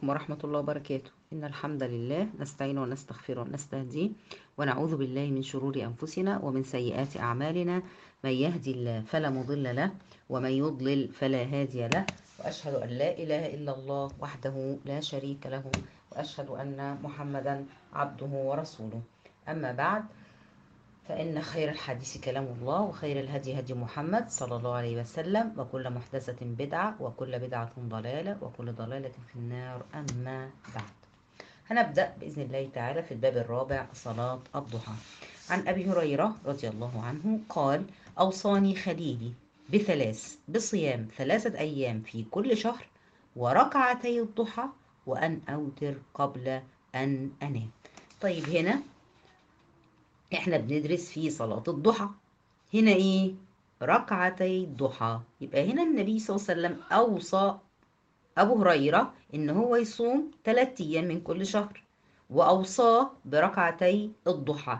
عليكم ورحمة الله وبركاته إن الحمد لله نستعين ونستغفر ونستهديه ونعوذ بالله من شرور أنفسنا ومن سيئات أعمالنا من يهدي الله فلا مضل له ومن يضلل فلا هادي له وأشهد أن لا إله إلا الله وحده لا شريك له وأشهد أن محمدا عبده ورسوله أما بعد فإن خير الحديث كلام الله وخير الهدي هدي محمد صلى الله عليه وسلم وكل محدثة بدعة وكل بدعة ضلالة وكل ضلالة في النار أما بعد هنبدأ بإذن الله تعالى في الباب الرابع صلاة الضحى عن أبي هريرة رضي الله عنه قال أوصاني خليلي بثلاث بصيام ثلاثة أيام في كل شهر وركعتي الضحى وأن أوتر قبل أن أنام طيب هنا احنا بندرس في صلاة الضحى هنا ايه ركعتي الضحى يبقى هنا النبي صلى الله عليه وسلم اوصى ابو هريرة ان هو يصوم ثلاثة ايام من كل شهر واوصاه بركعتي الضحى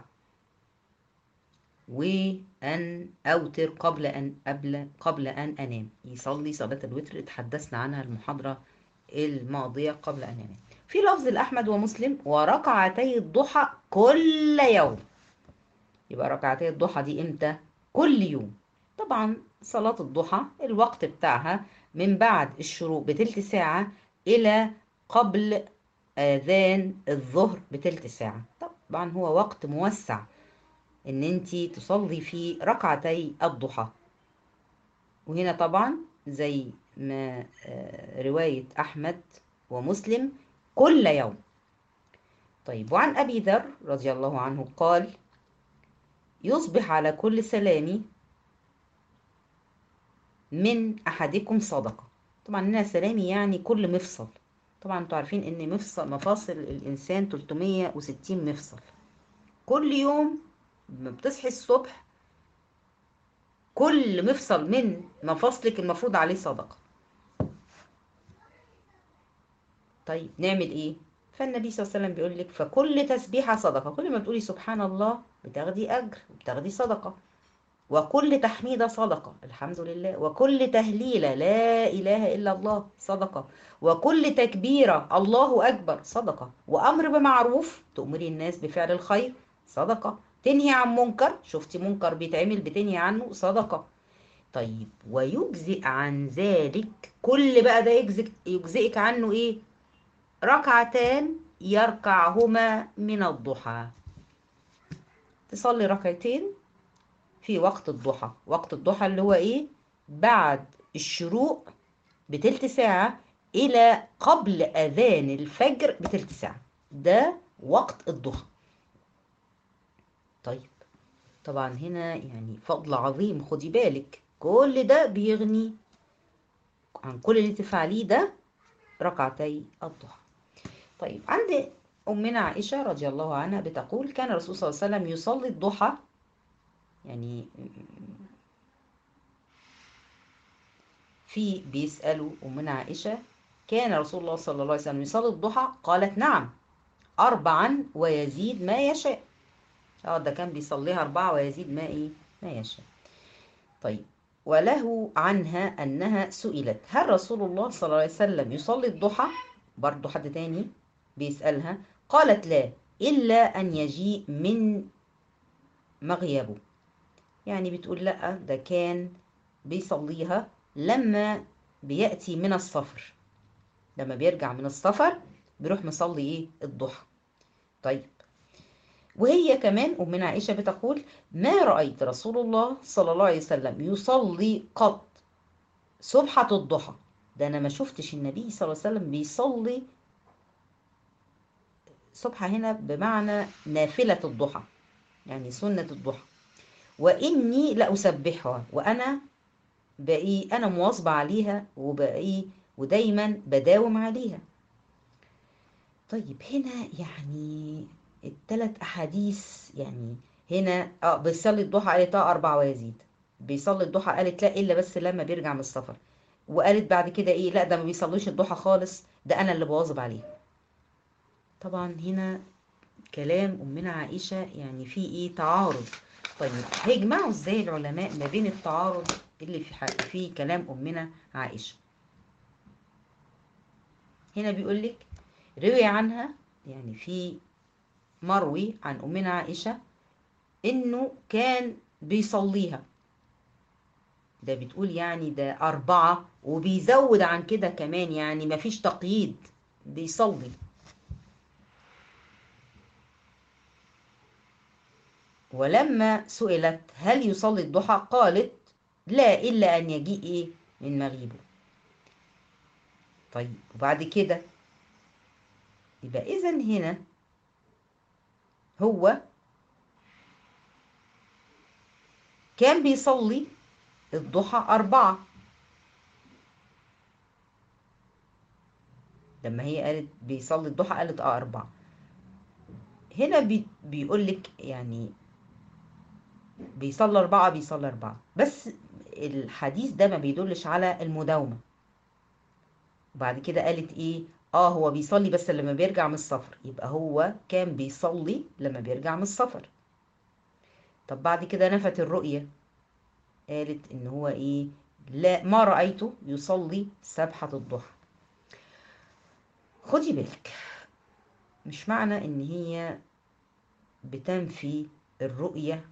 وان اوتر قبل ان قبل قبل ان انام يصلي صلاة الوتر اللي تحدثنا عنها المحاضرة الماضية قبل ان انام في لفظ الاحمد ومسلم وركعتي الضحى كل يوم يبقى ركعتي الضحى دي امتى كل يوم طبعا صلاة الضحى الوقت بتاعها من بعد الشروق بتلت ساعة إلى قبل آذان الظهر بتلت ساعة طبعا هو وقت موسع إن انتي تصلي فيه ركعتي الضحى وهنا طبعا زي ما رواية أحمد ومسلم كل يوم طيب وعن أبي ذر رضي الله عنه قال يصبح على كل سلام من أحدكم صدقة طبعا هنا سلامي يعني كل مفصل طبعا انتوا عارفين ان مفصل مفاصل الانسان 360 مفصل كل يوم لما بتصحي الصبح كل مفصل من مفاصلك المفروض عليه صدقة طيب نعمل ايه فالنبي صلى الله عليه وسلم بيقول لك فكل تسبيحة صدقة كل ما بتقولي سبحان الله بتاخدي أجر وبتاخدي صدقة وكل تحميدة صدقة الحمد لله وكل تهليلة لا إله إلا الله صدقة وكل تكبيرة الله أكبر صدقة وأمر بمعروف تأمري الناس بفعل الخير صدقة تنهي عن منكر شفتي منكر بيتعمل بتنهي عنه صدقة طيب ويجزئ عن ذلك كل بقى ده يجزئك, يجزئك عنه إيه ركعتان يركعهما من الضحى تصلي ركعتين في وقت الضحى وقت الضحى اللي هو ايه بعد الشروق بتلت ساعة إلى قبل أذان الفجر بتلت ساعة ده وقت الضحى طيب طبعا هنا يعني فضل عظيم خدي بالك كل ده بيغني عن كل اللي تفعليه ده ركعتي الضحى طيب عند أمنا عائشة رضي الله عنها بتقول كان الرسول صلى الله عليه وسلم يصلي الضحى يعني في بيسألوا أمنا عائشة كان رسول الله صلى الله عليه وسلم يصلي الضحى قالت نعم أربعا ويزيد ما يشاء اه ده كان بيصليها أربعة ويزيد ما إيه ما يشاء طيب وله عنها أنها سئلت هل رسول الله صلى الله عليه وسلم يصلي الضحى برضو حد تاني بيسألها قالت لا إلا أن يجيء من مغيبه يعني بتقول لا ده كان بيصليها لما بيأتي من السفر لما بيرجع من السفر بيروح مصلي ايه الضحى طيب وهي كمان أمنا عائشة بتقول ما رأيت رسول الله صلى الله عليه وسلم يصلي قط سبحة الضحى ده أنا ما شفتش النبي صلى الله عليه وسلم بيصلي سبحة هنا بمعنى نافلة الضحى يعني سنة الضحى وإني لأسبحها وأنا بقي أنا مواظبة عليها وبقي ودايما بداوم عليها طيب هنا يعني الثلاث أحاديث يعني هنا اه بيصلي الضحى قالت اه أربعة ويزيد بيصلي الضحى قالت لا إلا بس لما بيرجع من السفر وقالت بعد كده إيه لا ده ما بيصليش الضحى خالص ده أنا اللي بواظب عليه طبعا هنا كلام أمنا عائشة يعني في إيه تعارض طيب هيجمعوا إزاي العلماء ما بين التعارض اللي في في كلام أمنا عائشة هنا بيقول لك روي عنها يعني في مروي عن أمنا عائشة إنه كان بيصليها ده بتقول يعني ده أربعة وبيزود عن كده كمان يعني مفيش تقييد بيصلي ولما سئلت هل يصلي الضحى قالت لا إلا أن يجيء إيه من مغيبه طيب وبعد كده يبقى إذا هنا هو كان بيصلي الضحى أربعة لما هي قالت بيصلي الضحى قالت اه أربعة هنا بي بيقول لك يعني بيصلي أربعة بيصلي أربعة بس الحديث ده ما بيدلش على المداومة وبعد كده قالت ايه اه هو بيصلي بس لما بيرجع من السفر يبقى هو كان بيصلي لما بيرجع من السفر طب بعد كده نفت الرؤية قالت ان هو ايه لا ما رأيته يصلي سبحة الضحى خدي بالك مش معنى ان هي بتنفي الرؤية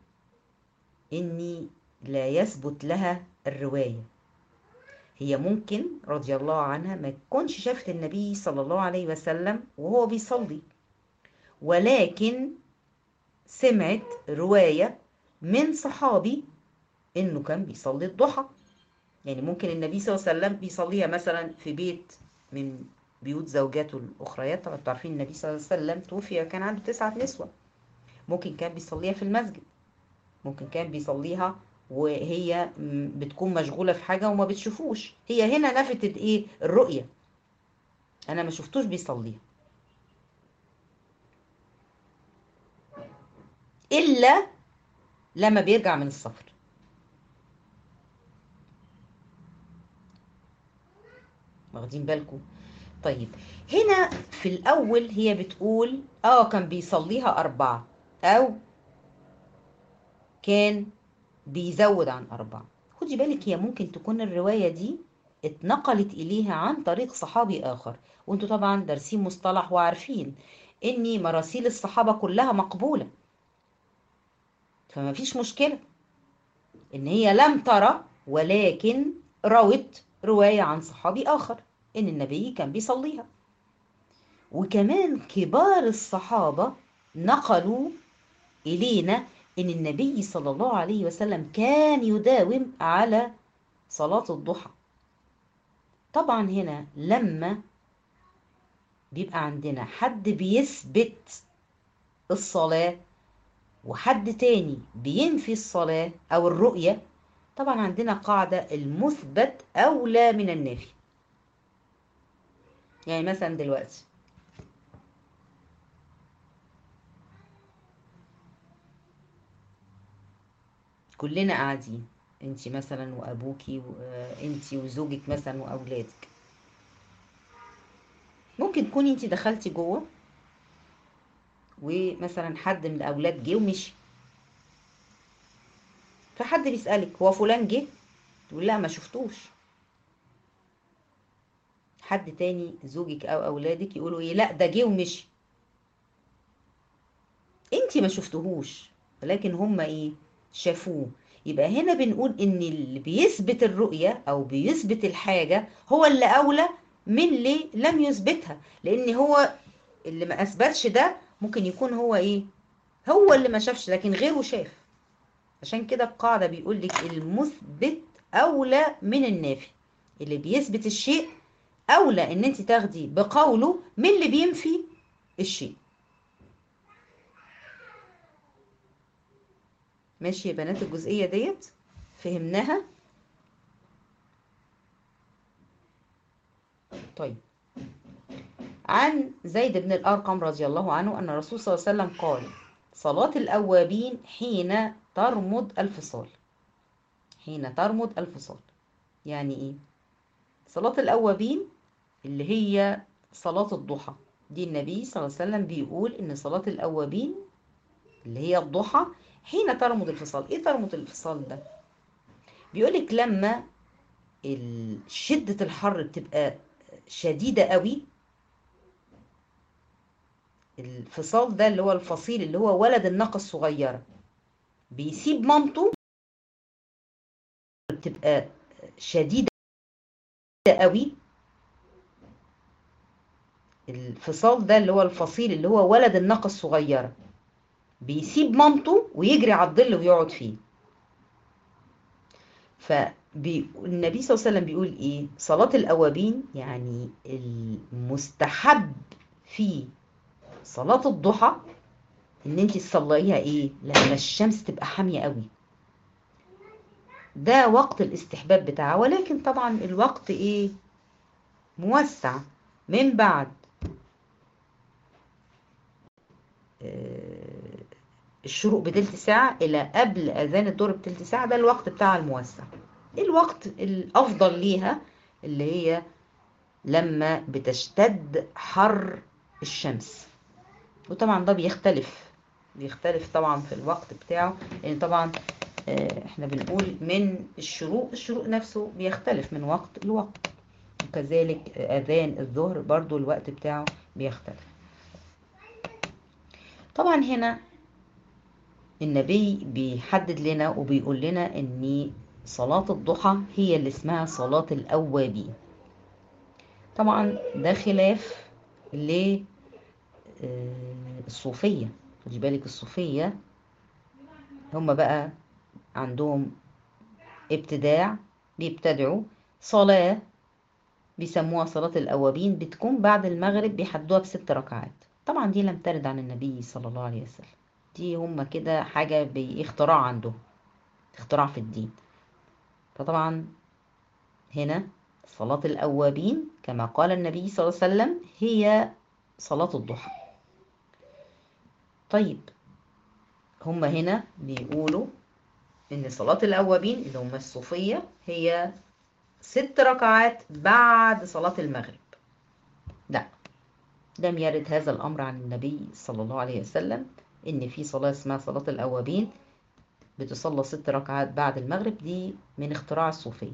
اني لا يثبت لها الرواية هي ممكن رضي الله عنها ما تكونش شافت النبي صلى الله عليه وسلم وهو بيصلي ولكن سمعت رواية من صحابي انه كان بيصلي الضحى يعني ممكن النبي صلى الله عليه وسلم بيصليها مثلا في بيت من بيوت زوجاته الاخريات طبعا انتوا عارفين النبي صلى الله عليه وسلم توفي كان عنده تسعة نسوة ممكن كان بيصليها في المسجد ممكن كان بيصليها وهي بتكون مشغولة في حاجة وما بتشوفوش هي هنا لفتت ايه الرؤية انا ما شفتوش بيصليها الا لما بيرجع من السفر واخدين بالكم طيب هنا في الاول هي بتقول اه كان بيصليها اربعة او كان بيزود عن أربعة خدي بالك هي ممكن تكون الرواية دي اتنقلت إليها عن طريق صحابي آخر وانتوا طبعا دارسين مصطلح وعارفين إن مراسيل الصحابة كلها مقبولة فما فيش مشكلة إن هي لم ترى ولكن روت رواية عن صحابي آخر إن النبي كان بيصليها وكمان كبار الصحابة نقلوا إلينا إن النبي صلى الله عليه وسلم كان يداوم على صلاة الضحى طبعا هنا لما بيبقى عندنا حد بيثبت الصلاة وحد تاني بينفي الصلاة أو الرؤية طبعا عندنا قاعدة المثبت أولى من النافي يعني مثلا دلوقتي كلنا قاعدين انت مثلا وابوكي وانت وزوجك مثلا واولادك ممكن تكوني انت دخلتي جوه ومثلا حد من الاولاد جه ومشي فحد بيسالك هو فلان جه تقول لا ما شفتوش حد تاني زوجك او اولادك يقولوا ايه لا ده جه ومشي انت ما شفتهوش ولكن هم ايه شافوه يبقى هنا بنقول ان اللي بيثبت الرؤية او بيثبت الحاجة هو اللي اولى من اللي لم يثبتها لان هو اللي ما اثبتش ده ممكن يكون هو ايه هو اللي ما شافش لكن غيره شاف عشان كده القاعدة بيقول لك المثبت اولى من النافي اللي بيثبت الشيء اولى ان انت تاخدي بقوله من اللي بينفي الشيء ماشي يا بنات الجزئية ديت فهمناها طيب عن زيد بن الأرقم رضي الله عنه أن الرسول صلى الله عليه وسلم قال صلاة الأوابين حين ترمض الفصال حين ترمض الفصال يعني إيه صلاة الأوابين اللي هي صلاة الضحى دي النبي صلى الله عليه وسلم بيقول إن صلاة الأوابين اللي هي الضحى حين ترمض الفصال ايه ترمض الفصال ده بيقولك لما شدة الحر بتبقى شديدة قوي الفصال ده اللي هو الفصيل اللي هو ولد الناقة الصغيرة بيسيب مامته بتبقى شديدة قوي الفصال ده اللي هو الفصيل اللي هو ولد الناقة الصغيرة بيسيب مامته ويجري على الظل ويقعد فيه فالنبي صلى الله عليه وسلم بيقول ايه صلاة الأوابين يعني المستحب في صلاة الضحى ان انت تصليها ايه لما الشمس تبقى حامية قوي ده وقت الاستحباب بتاعه ولكن طبعا الوقت ايه موسع من بعد الشروق بتلت ساعة إلى قبل أذان الظهر بتلت ساعة ده الوقت بتاع الموسع الوقت الأفضل ليها اللي هي لما بتشتد حر الشمس وطبعا ده بيختلف بيختلف طبعا في الوقت بتاعه لأن يعني طبعا احنا بنقول من الشروق الشروق نفسه بيختلف من وقت لوقت وكذلك أذان الظهر برضو الوقت بتاعه بيختلف طبعا هنا النبي بيحدد لنا وبيقول لنا ان صلاة الضحى هي اللي اسمها صلاة الأوابين طبعا ده خلاف للصوفية خدي بالك الصوفية هم بقى عندهم ابتداع بيبتدعوا صلاة بيسموها صلاة الأوابين بتكون بعد المغرب بيحدوها بست ركعات طبعا دي لم ترد عن النبي صلى الله عليه وسلم دي هم كده حاجة باختراع عندهم اختراع في الدين فطبعا هنا صلاة الأوابين كما قال النبي صلى الله عليه وسلم هي صلاة الضحى طيب هم هنا بيقولوا إن صلاة الأوابين اللي هم الصوفية هي ست ركعات بعد صلاة المغرب لا لم يرد هذا الأمر عن النبي صلى الله عليه وسلم إن في صلاة اسمها صلاة الأوابين بتصلى ست ركعات بعد المغرب دي من اختراع الصوفية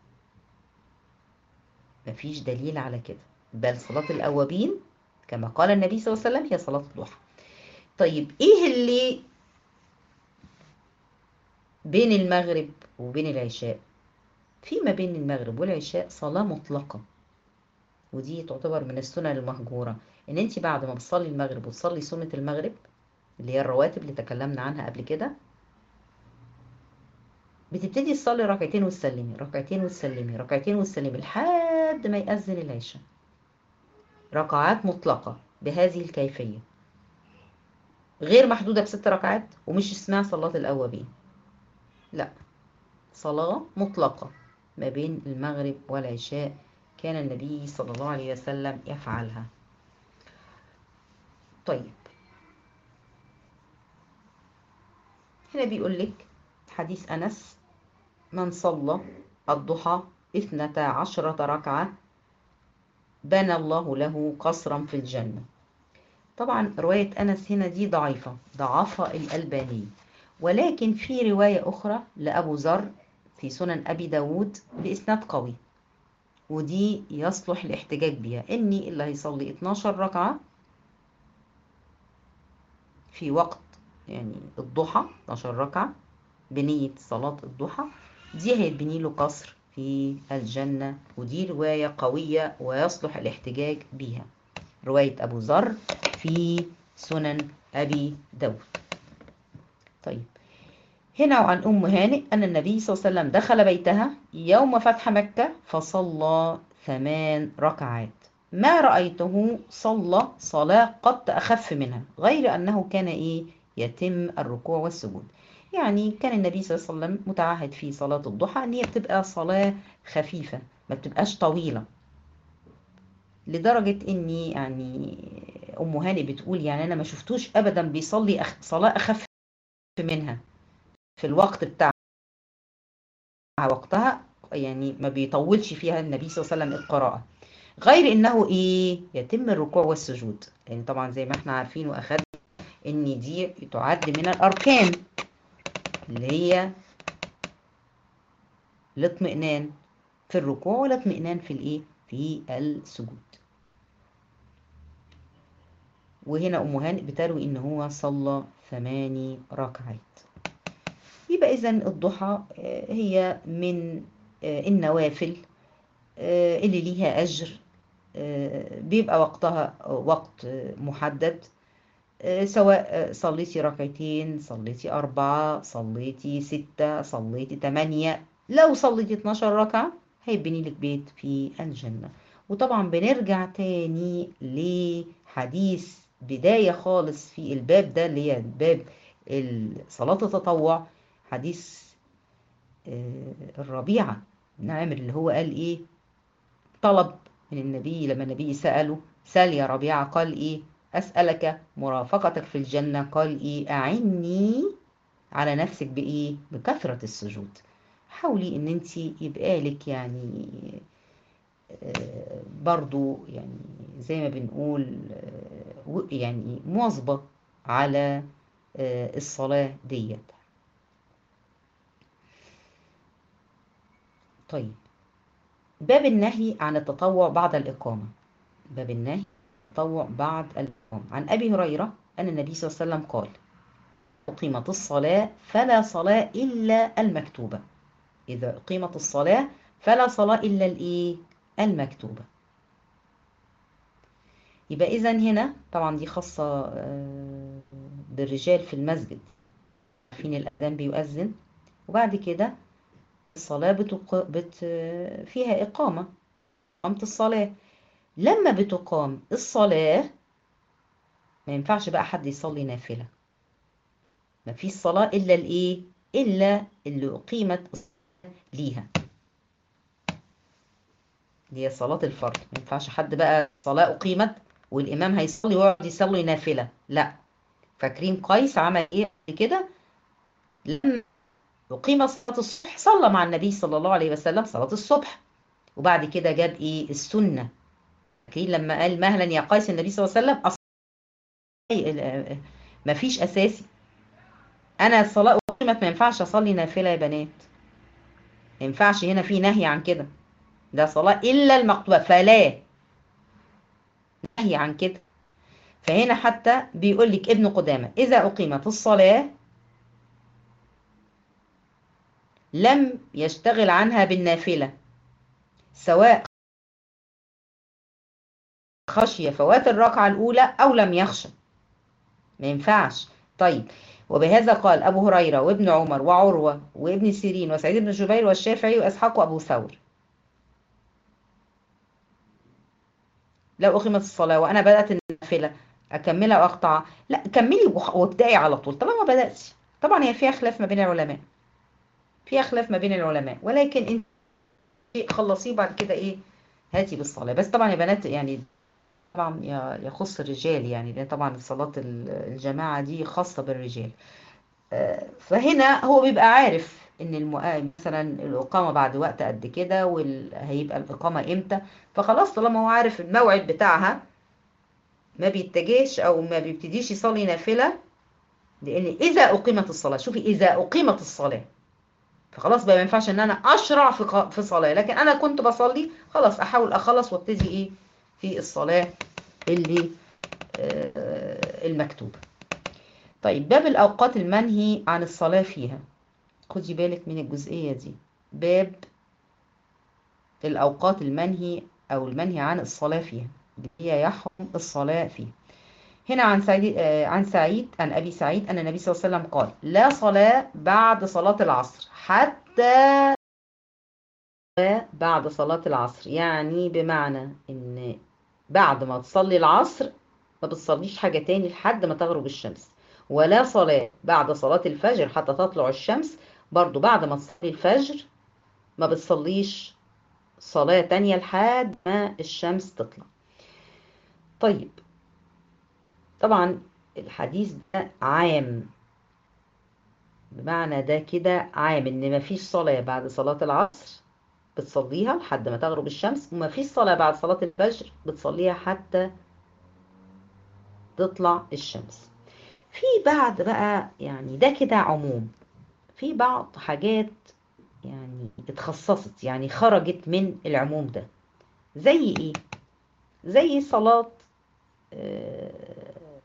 مفيش دليل على كده بل صلاة الأوابين كما قال النبي صلى الله عليه وسلم هي صلاة الضحى طيب ايه اللي بين المغرب وبين العشاء فيما بين المغرب والعشاء صلاة مطلقة ودي تعتبر من السنن المهجورة ان انت بعد ما بتصلي المغرب وتصلي سنة المغرب اللي هي الرواتب اللي تكلمنا عنها قبل كده بتبتدي تصلي ركعتين وتسلمي ركعتين وتسلمي ركعتين وتسلمي لحد ما يأذن العشاء ركعات مطلقة بهذه الكيفية غير محدودة بست ركعات ومش اسمها صلاة الأوابين لا صلاة مطلقة ما بين المغرب والعشاء كان النبي صلى الله عليه وسلم يفعلها طيب هنا بيقول لك حديث أنس من صلى الضحى اثنتا عشرة ركعة بنى الله له قصرا في الجنة طبعا رواية أنس هنا دي ضعيفة ضعفها الألباني ولكن في رواية أخرى لأبو ذر في سنن أبي داود بإسناد قوي ودي يصلح الاحتجاج بها إني اللي هيصلي 12 ركعة في وقت يعني الضحى 12 ركعة بنية صلاة الضحى دي هيتبني له قصر في الجنة ودي رواية قوية ويصلح الاحتجاج بها رواية أبو ذر في سنن أبي داود طيب هنا عن أم هانئ أن النبي صلى الله عليه وسلم دخل بيتها يوم فتح مكة فصلى ثمان ركعات ما رأيته صلى صلاة قد أخف منها غير أنه كان إيه يتم الركوع والسجود يعني كان النبي صلى الله عليه وسلم متعهد في صلاة الضحى أن هي بتبقى صلاة خفيفة ما بتبقاش طويلة لدرجة إني يعني أم هاني بتقول يعني أنا ما شفتوش أبدا بيصلي أخ... صلاة أخف منها في الوقت بتاع وقتها يعني ما بيطولش فيها النبي صلى الله عليه وسلم القراءة غير إنه إيه يتم الركوع والسجود يعني طبعا زي ما احنا عارفين وأخدنا إن دي تعد من الأركان اللي هي الاطمئنان في الركوع والاطمئنان في الايه في السجود وهنا أم هانئ بتروي إن هو صلى ثماني ركعات يبقى إذا الضحى هي من النوافل اللي ليها أجر بيبقى وقتها وقت محدد سواء صليتي ركعتين صليتي أربعة صليتي ستة صليتي تمانية لو صليتي 12 ركعة هيبني لك بيت في الجنة وطبعا بنرجع تاني لحديث بداية خالص في الباب ده اللي هي باب صلاة التطوع حديث الربيعة بن عامر اللي هو قال ايه طلب من النبي لما النبي سأله سأل يا ربيعة قال ايه أسألك مرافقتك في الجنة قال ايه أعني على نفسك بإيه بكثرة السجود حاولي ان انت يبقى لك يعني برضو يعني زي ما بنقول يعني مواظبة على الصلاة ديت طيب باب النهي عن التطوع بعد الإقامة باب النهي التطوع بعد الإقامة عن أبي هريرة أن النبي صلى الله عليه وسلم قال أقيمت الصلاة فلا صلاة إلا المكتوبة إذا أقيمت الصلاة فلا صلاة إلا الإيه المكتوبة يبقى إذا هنا طبعا دي خاصة بالرجال في المسجد عارفين الأذان بيؤذن وبعد كده الصلاة بتق... بت... فيها إقامة إقامة الصلاة لما بتقام الصلاة ما ينفعش بقى حد يصلي نافلة ما فيش صلاة إلا الإيه إلا اللي أقيمت ليها اللي هي صلاة الفرض ما ينفعش حد بقى صلاة أقيمت والإمام هيصلي ويقعد يصلي نافلة لا فاكرين قيس عمل إيه كده لما أقيم صلاة الصبح صلى مع النبي صلى الله عليه وسلم صلاة الصبح وبعد كده جاب إيه السنة فاكرين لما قال مهلا يا قيس النبي صلى الله عليه وسلم أصلا ما فيش أساسي أنا الصلاة أقيمت ما ينفعش أصلي نافلة يا بنات ما ينفعش هنا في نهي عن كده ده صلاة إلا المكتوبة فلا نهي عن كده فهنا حتى بيقول لك ابن قدامة إذا أقيمت الصلاة لم يشتغل عنها بالنافلة سواء خشية فوات الركعة الأولى أو لم يخشى ما ينفعش طيب وبهذا قال أبو هريرة وابن عمر وعروة وابن سيرين وسعيد بن جبير والشافعي وإسحاق وأبو ثور لو أقيمت الصلاة وأنا بدأت النافلة أكملها وأقطع لا كملي وابدأي على طول طالما بدأتي طبعا هي فيها خلاف ما بين العلماء فيها خلاف ما بين العلماء ولكن انت خلصيه بعد كده ايه هاتي بالصلاة بس طبعا يا بنات يعني طبعا يخص الرجال يعني لان طبعا صلاة الجماعة دي خاصة بالرجال فهنا هو بيبقى عارف ان المؤ... مثلا الاقامة بعد وقت قد كده وهيبقى الاقامة امتى فخلاص طالما هو عارف الموعد بتاعها ما بيتجهش او ما بيبتديش يصلي نافلة لان اذا اقيمت الصلاة شوفي اذا اقيمت الصلاة فخلاص بقى ما ينفعش ان انا اشرع في في صلاه لكن انا كنت بصلي خلاص احاول اخلص وابتدي ايه في الصلاه اللي آه المكتوبه طيب باب الاوقات المنهي عن الصلاه فيها خدي بالك من الجزئيه دي باب الاوقات المنهي او المنهي عن الصلاه فيها اللي هي يحرم الصلاه فيها هنا عن سعيد عن سعيد عن ابي سعيد ان النبي صلى الله عليه وسلم قال لا صلاه بعد صلاه العصر حتى بعد صلاه العصر يعني بمعنى ان بعد ما تصلي العصر ما بتصليش حاجه تاني لحد ما تغرب الشمس ولا صلاه بعد صلاه الفجر حتى تطلع الشمس برضو بعد ما تصلي الفجر ما بتصليش صلاه تانية لحد ما الشمس تطلع طيب طبعا الحديث ده عام بمعنى ده كده عام ان مفيش صلاة بعد صلاة العصر بتصليها لحد ما تغرب الشمس ومفيش صلاة بعد صلاة الفجر بتصليها حتى تطلع الشمس في بعض بقى يعني ده كده عموم في بعض حاجات يعني اتخصصت يعني خرجت من العموم ده زي ايه زي صلاة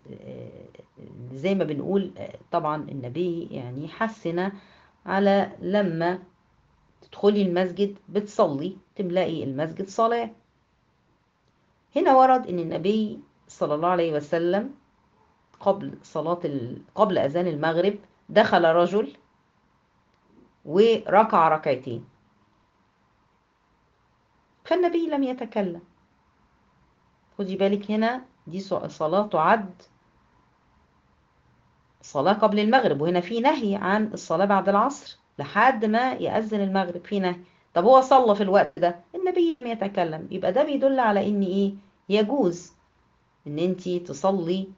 زي ما بنقول طبعا النبي يعني حسنا على لما تدخلي المسجد بتصلي تملئي المسجد صلاة هنا ورد ان النبي صلى الله عليه وسلم قبل صلاة ال... قبل أذان المغرب دخل رجل وركع ركعتين فالنبي لم يتكلم خدي بالك هنا دي صلاة تعد صلاة قبل المغرب وهنا في نهي عن الصلاة بعد العصر لحد ما يأذن المغرب في نهي طب هو صلى في الوقت ده النبي لم يتكلم يبقى ده بيدل على ان ايه يجوز ان انتي تصلي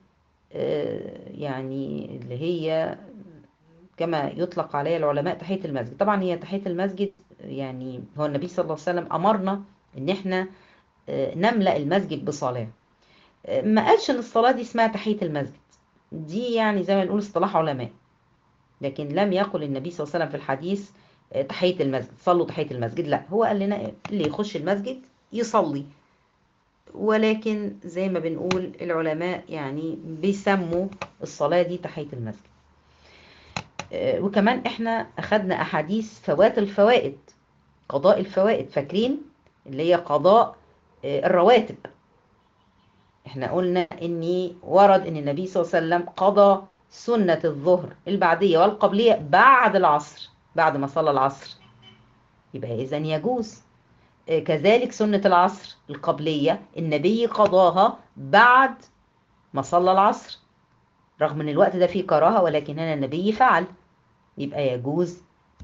يعني اللي هي كما يطلق عليها العلماء تحية المسجد طبعا هي تحية المسجد يعني هو النبي صلى الله عليه وسلم أمرنا ان احنا نملأ المسجد بصلاة ما قالش ان الصلاة دي اسمها تحية المسجد دي يعني زي ما نقول اصطلاح علماء لكن لم يقل النبي صلى الله عليه وسلم في الحديث تحية المسجد صلوا تحية المسجد لا هو قال لنا اللي يخش المسجد يصلي ولكن زي ما بنقول العلماء يعني بيسموا الصلاة دي تحية المسجد وكمان احنا اخدنا احاديث فوات الفوائد قضاء الفوائد فاكرين اللي هي قضاء الرواتب احنا قلنا اني ورد ان النبي صلى الله عليه وسلم قضى سنة الظهر البعدية والقبلية بعد العصر بعد ما صلى العصر يبقى اذا يجوز كذلك سنة العصر القبلية النبي قضاها بعد ما صلى العصر رغم ان الوقت ده فيه كراهة ولكن هنا النبي فعل يبقى يجوز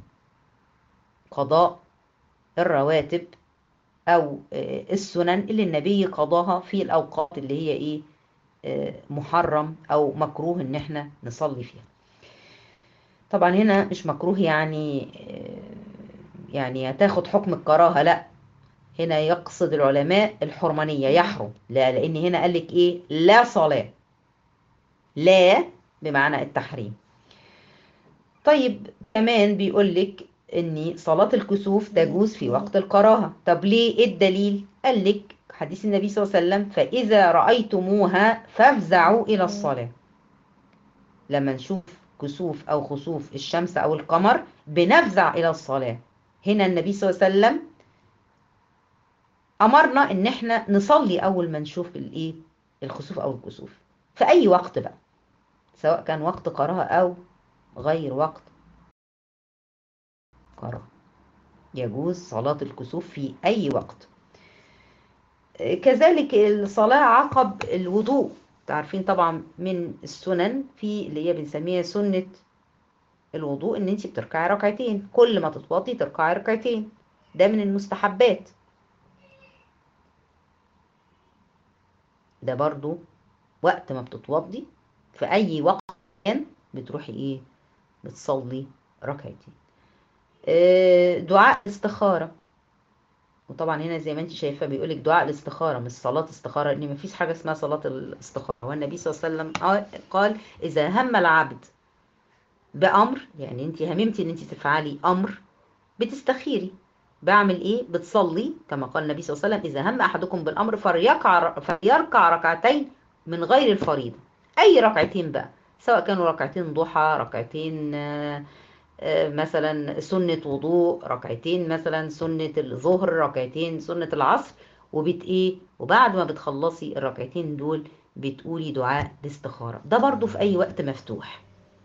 قضاء الرواتب او السنن اللي النبي قضاها في الاوقات اللي هي ايه محرم او مكروه ان احنا نصلي فيها طبعا هنا مش مكروه يعني يعني هتاخد حكم الكراهه لا هنا يقصد العلماء الحرمانيه يحرم لا لان هنا قال لك ايه لا صلاه لا بمعنى التحريم طيب كمان بيقول لك ان صلاه الكسوف تجوز في وقت الكراهه طب ليه ايه الدليل قال لك حديث النبي صلى الله عليه وسلم فاذا رايتموها فافزعوا الى الصلاه لما نشوف كسوف او خسوف الشمس او القمر بنفزع الى الصلاه هنا النبي صلى الله عليه وسلم امرنا ان احنا نصلي اول ما نشوف الايه الخسوف او الكسوف في اي وقت بقى سواء كان وقت كراهه او غير وقت كراهه يجوز صلاه الكسوف في اي وقت كذلك الصلاه عقب الوضوء تعرفين طبعا من السنن في اللي هي بنسميها سنه الوضوء ان انت بتركعي ركعتين كل ما تتوضي تركعي ركعتين ده من المستحبات ده برضو وقت ما بتتوضي في اي وقت كان بتروحي ايه بتصلي ركعتين آه دعاء الاستخاره وطبعا هنا زي ما انت شايفه بيقول لك دعاء الاستخاره مش صلاه استخاره لان ما فيش حاجه اسمها صلاه الاستخاره والنبي صلى الله عليه وسلم قال اذا هم العبد بامر يعني انت هممتي ان انت تفعلي امر بتستخيري بعمل ايه بتصلي كما قال النبي صلى الله عليه وسلم اذا هم احدكم بالامر فليركع فليركع ركعتين من غير الفريضه اي ركعتين بقى سواء كانوا ركعتين ضحى ركعتين آآ آآ مثلا سنه وضوء ركعتين مثلا سنه الظهر ركعتين سنه العصر وبت ايه وبعد ما بتخلصي الركعتين دول بتقولي دعاء الاستخاره ده برضو في اي وقت مفتوح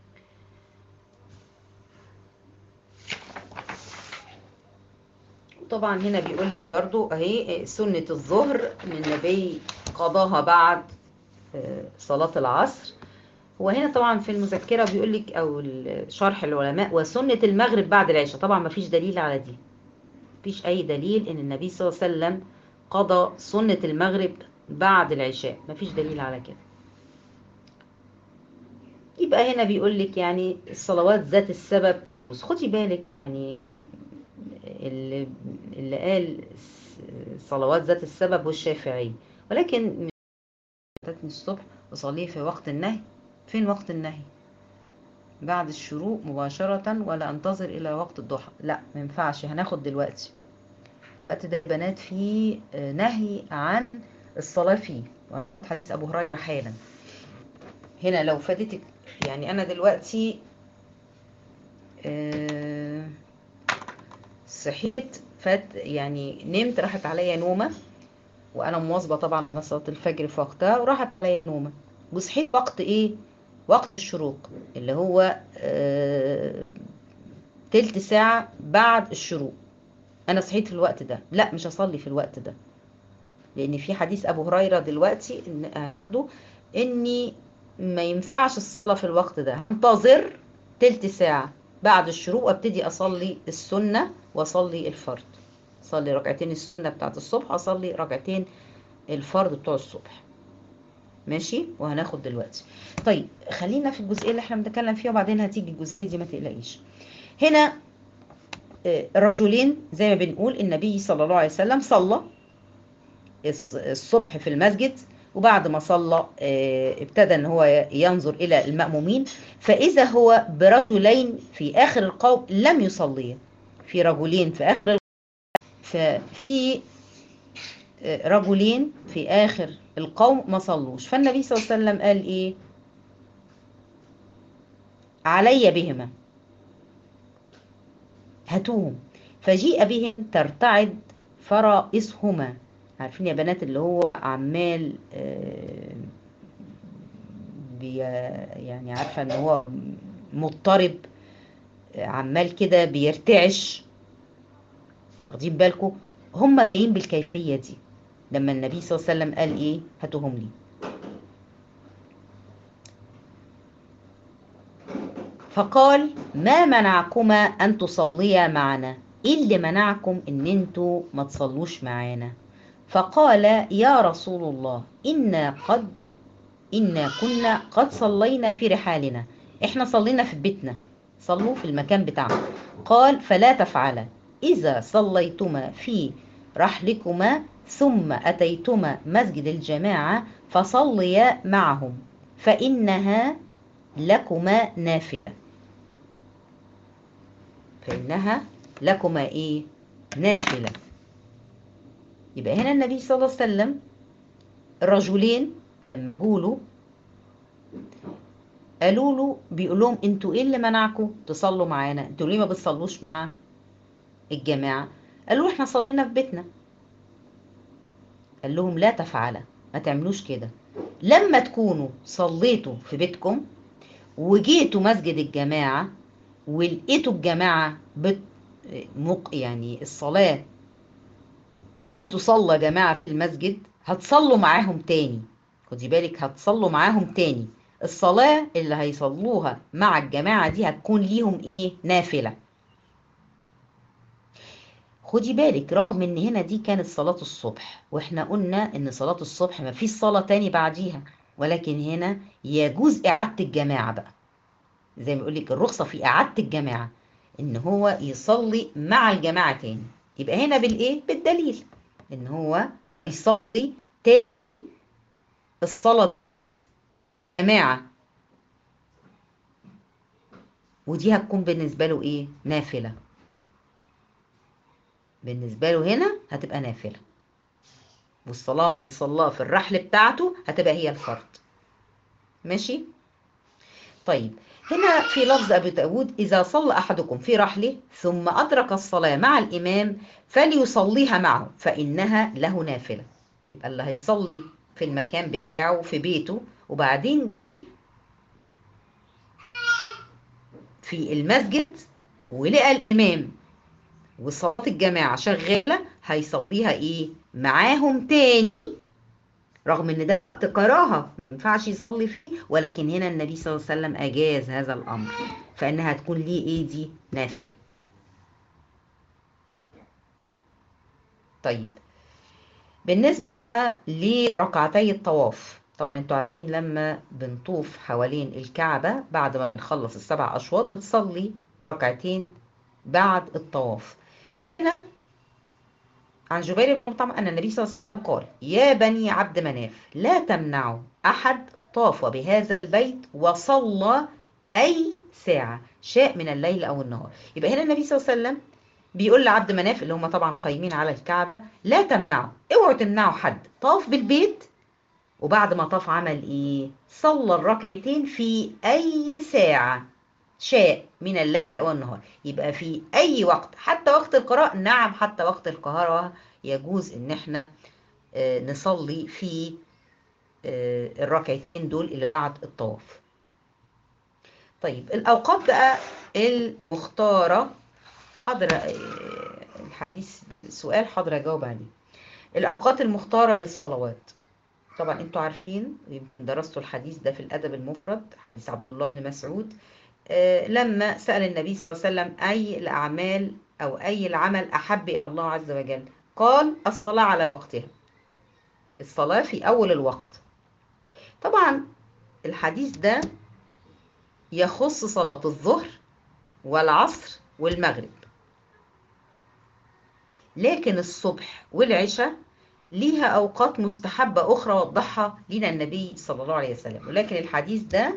طبعا هنا بيقول برضو اهي سنة الظهر ان النبي قضاها بعد صلاة العصر وهنا طبعا في المذكرة بيقول لك او شرح العلماء وسنة المغرب بعد العشاء طبعا ما فيش دليل على دي مفيش اي دليل ان النبي صلى الله عليه وسلم قضى سنة المغرب بعد العشاء ما فيش دليل على كده يبقى هنا بيقول لك يعني الصلوات ذات السبب بس خدي بالك يعني اللي, اللي قال صلوات ذات السبب والشافعي ولكن فاتتني الصبح أصليه في وقت النهي فين وقت النهي بعد الشروق مباشرة ولا أنتظر إلى وقت الضحى لا ما ينفعش هناخد دلوقتي وقت ده البنات فيه نهي عن الصلاة فيه حديث أبو هريرة حالا هنا لو فاتتك يعني انا دلوقتي آه، صحيت فات يعني نمت راحت عليا نومه وانا مواظبه طبعا على صلاه الفجر في وقتها وراحت عليا نومه وصحيت وقت ايه وقت الشروق اللي هو آه، تلت ساعه بعد الشروق انا صحيت في الوقت ده لا مش هصلي في الوقت ده لان في حديث ابو هريره دلوقتي ان أهده اني ما ينفعش الصلاه في الوقت ده انتظر تلت ساعه بعد الشروق وابتدي اصلي السنه واصلي الفرض اصلي ركعتين السنه بتاعت الصبح اصلي ركعتين الفرض بتوع الصبح ماشي وهناخد دلوقتي طيب خلينا في الجزئيه اللي احنا بنتكلم فيها وبعدين هتيجي الجزئيه دي ما تقلقيش هنا آه، رجلين زي ما بنقول النبي صلى الله عليه وسلم صلى الص- الصبح في المسجد وبعد ما صلى آه، ابتدى ان هو ينظر الى المأمومين فاذا هو برجلين في اخر القوم لم يصليا في رجلين في اخر القوم ففي آه، رجلين في اخر القوم ما صلوش فالنبي صلى الله عليه وسلم قال ايه علي بهما هاتوهم فجيء بهم ترتعد فرائسهما عارفين يا بنات اللي هو عمال آه، بي يعني عارفة ان هو مضطرب آه، عمال كده بيرتعش واخدين بالكم هم جايين بالكيفية دي لما النبي صلى الله عليه وسلم قال ايه هاتوهم لي فقال ما منعكما ان تصليا معنا ايه اللي منعكم ان انتوا ما تصلوش معانا فقال يا رسول الله إنا قد إنا كنا قد صلينا في رحالنا إحنا صلينا في بيتنا صلوا في المكان بتاعنا قال فلا تفعلا إذا صليتما في رحلكما ثم أتيتما مسجد الجماعة فصليا معهم فإنها لكما نافلة فإنها لكما إيه نافلة يبقى هنا النبي صلى الله عليه وسلم الرجلين لما قولوا قالوا له بيقول لهم انتوا ايه اللي منعكم تصلوا معانا انتوا ليه ما بتصلوش مع الجماعه قالوا احنا صلينا في بيتنا قال لهم لا تفعلا ما تعملوش كده لما تكونوا صليتوا في بيتكم وجيتوا مسجد الجماعه ولقيتوا الجماعه بت... مق... يعني الصلاه تصلى جماعة في المسجد هتصلوا معاهم تاني خدي بالك هتصلوا معاهم تاني الصلاة اللي هيصلوها مع الجماعة دي هتكون ليهم ايه نافلة خدي بالك رغم ان هنا دي كانت صلاة الصبح واحنا قلنا ان صلاة الصبح ما فيش صلاة تاني بعديها ولكن هنا يجوز اعادة الجماعة بقى زي ما يقول لك الرخصة في اعادة الجماعة ان هو يصلي مع الجماعة تاني يبقى هنا بالايه بالدليل ان هو يصلي تاني الصلاة جماعة ودي هتكون بالنسبة له ايه نافلة بالنسبة له هنا هتبقى نافلة والصلاة صلاة في الرحل بتاعته هتبقى هي الفرض ماشي طيب هنا في لفظ أبي داود إذا صلى أحدكم في رحله ثم أدرك الصلاة مع الإمام فليصليها معه فإنها له نافلة يبقى اللي هيصلي في المكان بتاعه في بيته وبعدين في المسجد ولقى الإمام وصلاة الجماعة شغالة هيصليها إيه معاهم تاني رغم إن ده كراهة ما ينفعش يصلي فيه ولكن هنا النبي صلى الله عليه وسلم أجاز هذا الأمر فإنها هتكون ليه إيه دي نافلة طيب بالنسبة لركعتي الطواف طبعا انتوا عارفين لما بنطوف حوالين الكعبة بعد ما بنخلص السبع أشواط بنصلي ركعتين بعد الطواف هنا عن جبير بن مطعم أن النبي صلى الله عليه وسلم قال يا بني عبد مناف لا تمنعوا أحد طاف بهذا البيت وصلى أي ساعة شاء من الليل أو النهار يبقى هنا النبي صلى الله عليه وسلم بيقول لعبد مناف اللي هم طبعا قايمين على الكعبة لا تمنعوا اوعوا تمنعوا حد طاف بالبيت وبعد ما طاف عمل ايه صلى الركعتين في اي ساعة شاء من الليل والنهار يبقى في اي وقت حتى وقت القراءة نعم حتى وقت القراءة يجوز ان احنا آه، نصلي في آه، الركعتين دول اللي بعد الطواف طيب الاوقات بقى المختارة حاضر آه، الحديث سؤال حاضر اجاوب عليه الاوقات المختارة للصلوات طبعا انتوا عارفين يمكن درستوا الحديث ده في الادب المفرد حديث عبد الله بن مسعود آه، لما سأل النبي صلى الله عليه وسلم أي الأعمال أو أي العمل أحب إلى الله عز وجل قال الصلاة على وقتها الصلاة في أول الوقت طبعا الحديث ده يخص صلاة الظهر والعصر والمغرب لكن الصبح والعشاء ليها أوقات مستحبة أخرى وضحها لنا النبي صلى الله عليه وسلم ولكن الحديث ده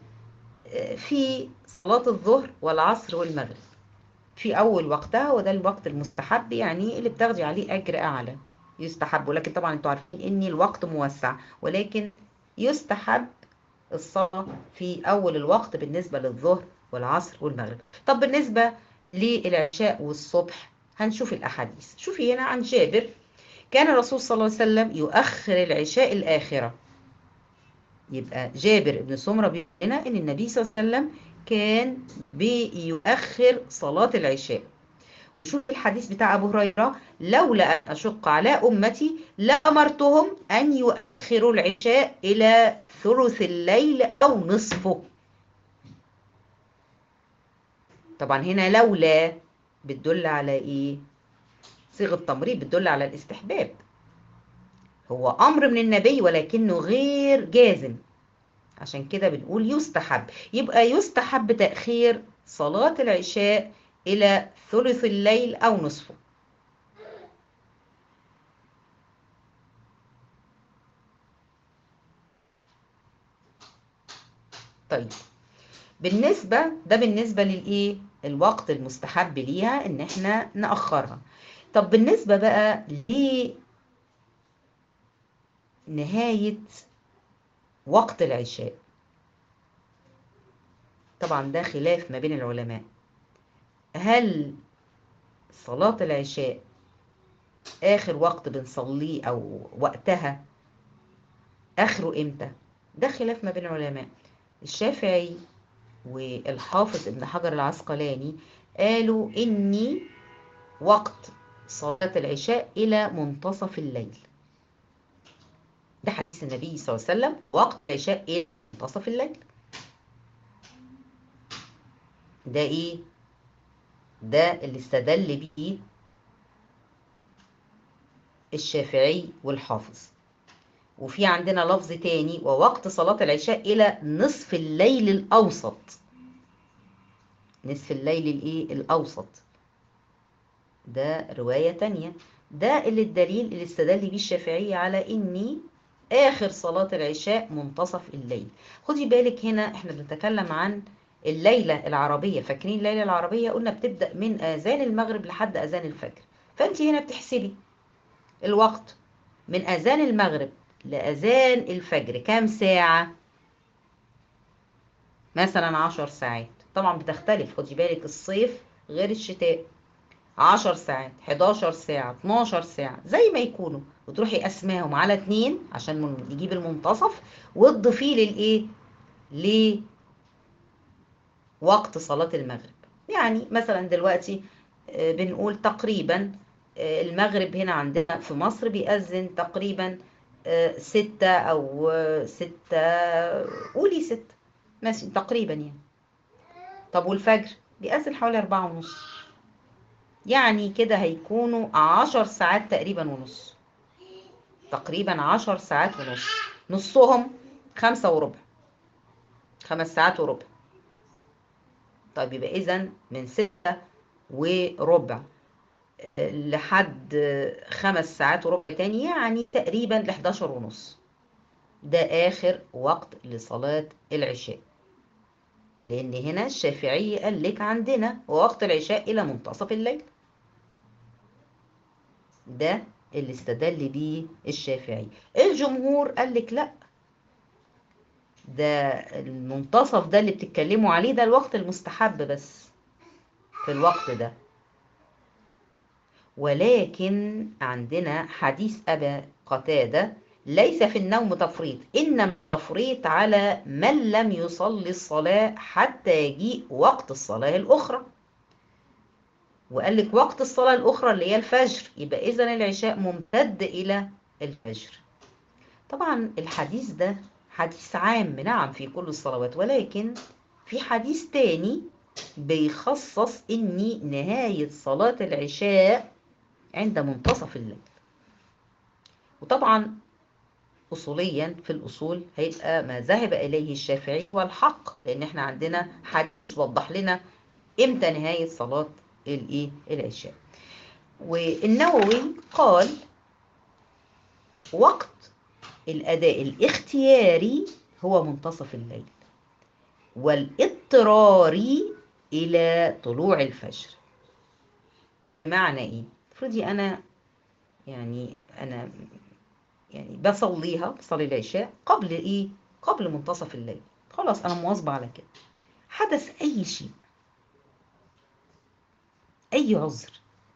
في صلاة الظهر والعصر والمغرب في أول وقتها وده الوقت المستحب يعني اللي بتاخدي عليه أجر أعلى يستحب ولكن طبعا انتوا عارفين ان الوقت موسع ولكن يستحب الصلاة في أول الوقت بالنسبة للظهر والعصر والمغرب طب بالنسبة للعشاء والصبح هنشوف الأحاديث شوفي هنا عن جابر كان الرسول صلى الله عليه وسلم يؤخر العشاء الآخرة يبقى جابر بن سمرة بيقول لنا ان النبي صلى الله عليه وسلم كان بيؤخر صلاة العشاء شوف الحديث بتاع ابو هريرة لولا ان اشق على امتي لامرتهم ان يؤخروا العشاء الى ثلث الليل او نصفه طبعا هنا لولا بتدل على ايه صيغة تمريض بتدل على الاستحباب هو أمر من النبي ولكنه غير جازم عشان كده بنقول يستحب يبقى يستحب تأخير صلاة العشاء إلى ثلث الليل أو نصفه طيب بالنسبة ده بالنسبة للإيه الوقت المستحب ليها إن إحنا نأخرها طب بالنسبة بقى لنهاية وقت العشاء طبعا ده خلاف ما بين العلماء هل صلاة العشاء آخر وقت بنصليه أو وقتها آخره إمتى ده خلاف ما بين العلماء الشافعي والحافظ ابن حجر العسقلاني قالوا إني وقت صلاة العشاء إلى منتصف الليل ده حديث النبي صلى الله عليه وسلم وقت العشاء إلى منتصف الليل ده إيه؟ ده اللي استدل بيه الشافعي والحافظ وفي عندنا لفظ تاني ووقت صلاة العشاء إلى نصف الليل الأوسط نصف الليل الإيه؟ الأوسط ده رواية تانية ده اللي الدليل اللي استدل بيه الشافعي على إني آخر صلاة العشاء منتصف الليل خدي بالك هنا إحنا بنتكلم عن الليلة العربية فاكرين الليلة العربية قلنا بتبدأ من آذان المغرب لحد آذان الفجر فأنت هنا بتحسبي الوقت من آذان المغرب لأذان الفجر كام ساعة؟ مثلا عشر ساعات طبعا بتختلف خدي بالك الصيف غير الشتاء عشر ساعات 11 ساعة 12 ساعة زي ما يكونوا وتروحي قسماهم على اتنين عشان يجيب المنتصف وتضيفيه للايه لوقت صلاة المغرب يعني مثلا دلوقتي بنقول تقريبا المغرب هنا عندنا في مصر بيأذن تقريبا ستة أو ستة قولي ستة ماشي تقريبا يعني طب والفجر بيأذن حوالي أربعة ونص يعني كده هيكونوا عشر ساعات تقريبا ونص تقريبا عشر ساعات ونص نصهم خمسة وربع خمس ساعات وربع طيب يبقى إذا من ستة وربع لحد خمس ساعات وربع تاني يعني تقريبا لحداشر ونص ده آخر وقت لصلاة العشاء لأن هنا الشافعي قال لك عندنا وقت العشاء إلى منتصف الليل ده اللي استدل بيه الشافعي الجمهور قال لك لا ده المنتصف ده اللي بتتكلموا عليه ده الوقت المستحب بس في الوقت ده ولكن عندنا حديث أبا قتادة ليس في النوم تفريط إنما تفريط على من لم يصلي الصلاة حتى يجيء وقت الصلاة الأخرى وقال لك وقت الصلاة الأخرى اللي هي الفجر يبقى إذا العشاء ممتد إلى الفجر طبعا الحديث ده حديث عام نعم في كل الصلوات ولكن في حديث تاني بيخصص إن نهاية صلاة العشاء عند منتصف الليل وطبعا أصوليا في الأصول هيبقى ما ذهب إليه الشافعي هو الحق لأن احنا عندنا حديث وضح لنا إمتى نهاية صلاة الإيه العشاء والنووي قال وقت الأداء الاختياري هو منتصف الليل والاضطراري إلى طلوع الفجر معنى إيه؟ افرضي أنا يعني أنا يعني بصليها بصلي العشاء قبل إيه؟ قبل منتصف الليل خلاص أنا مواظبة على كده حدث أي شيء أي عذر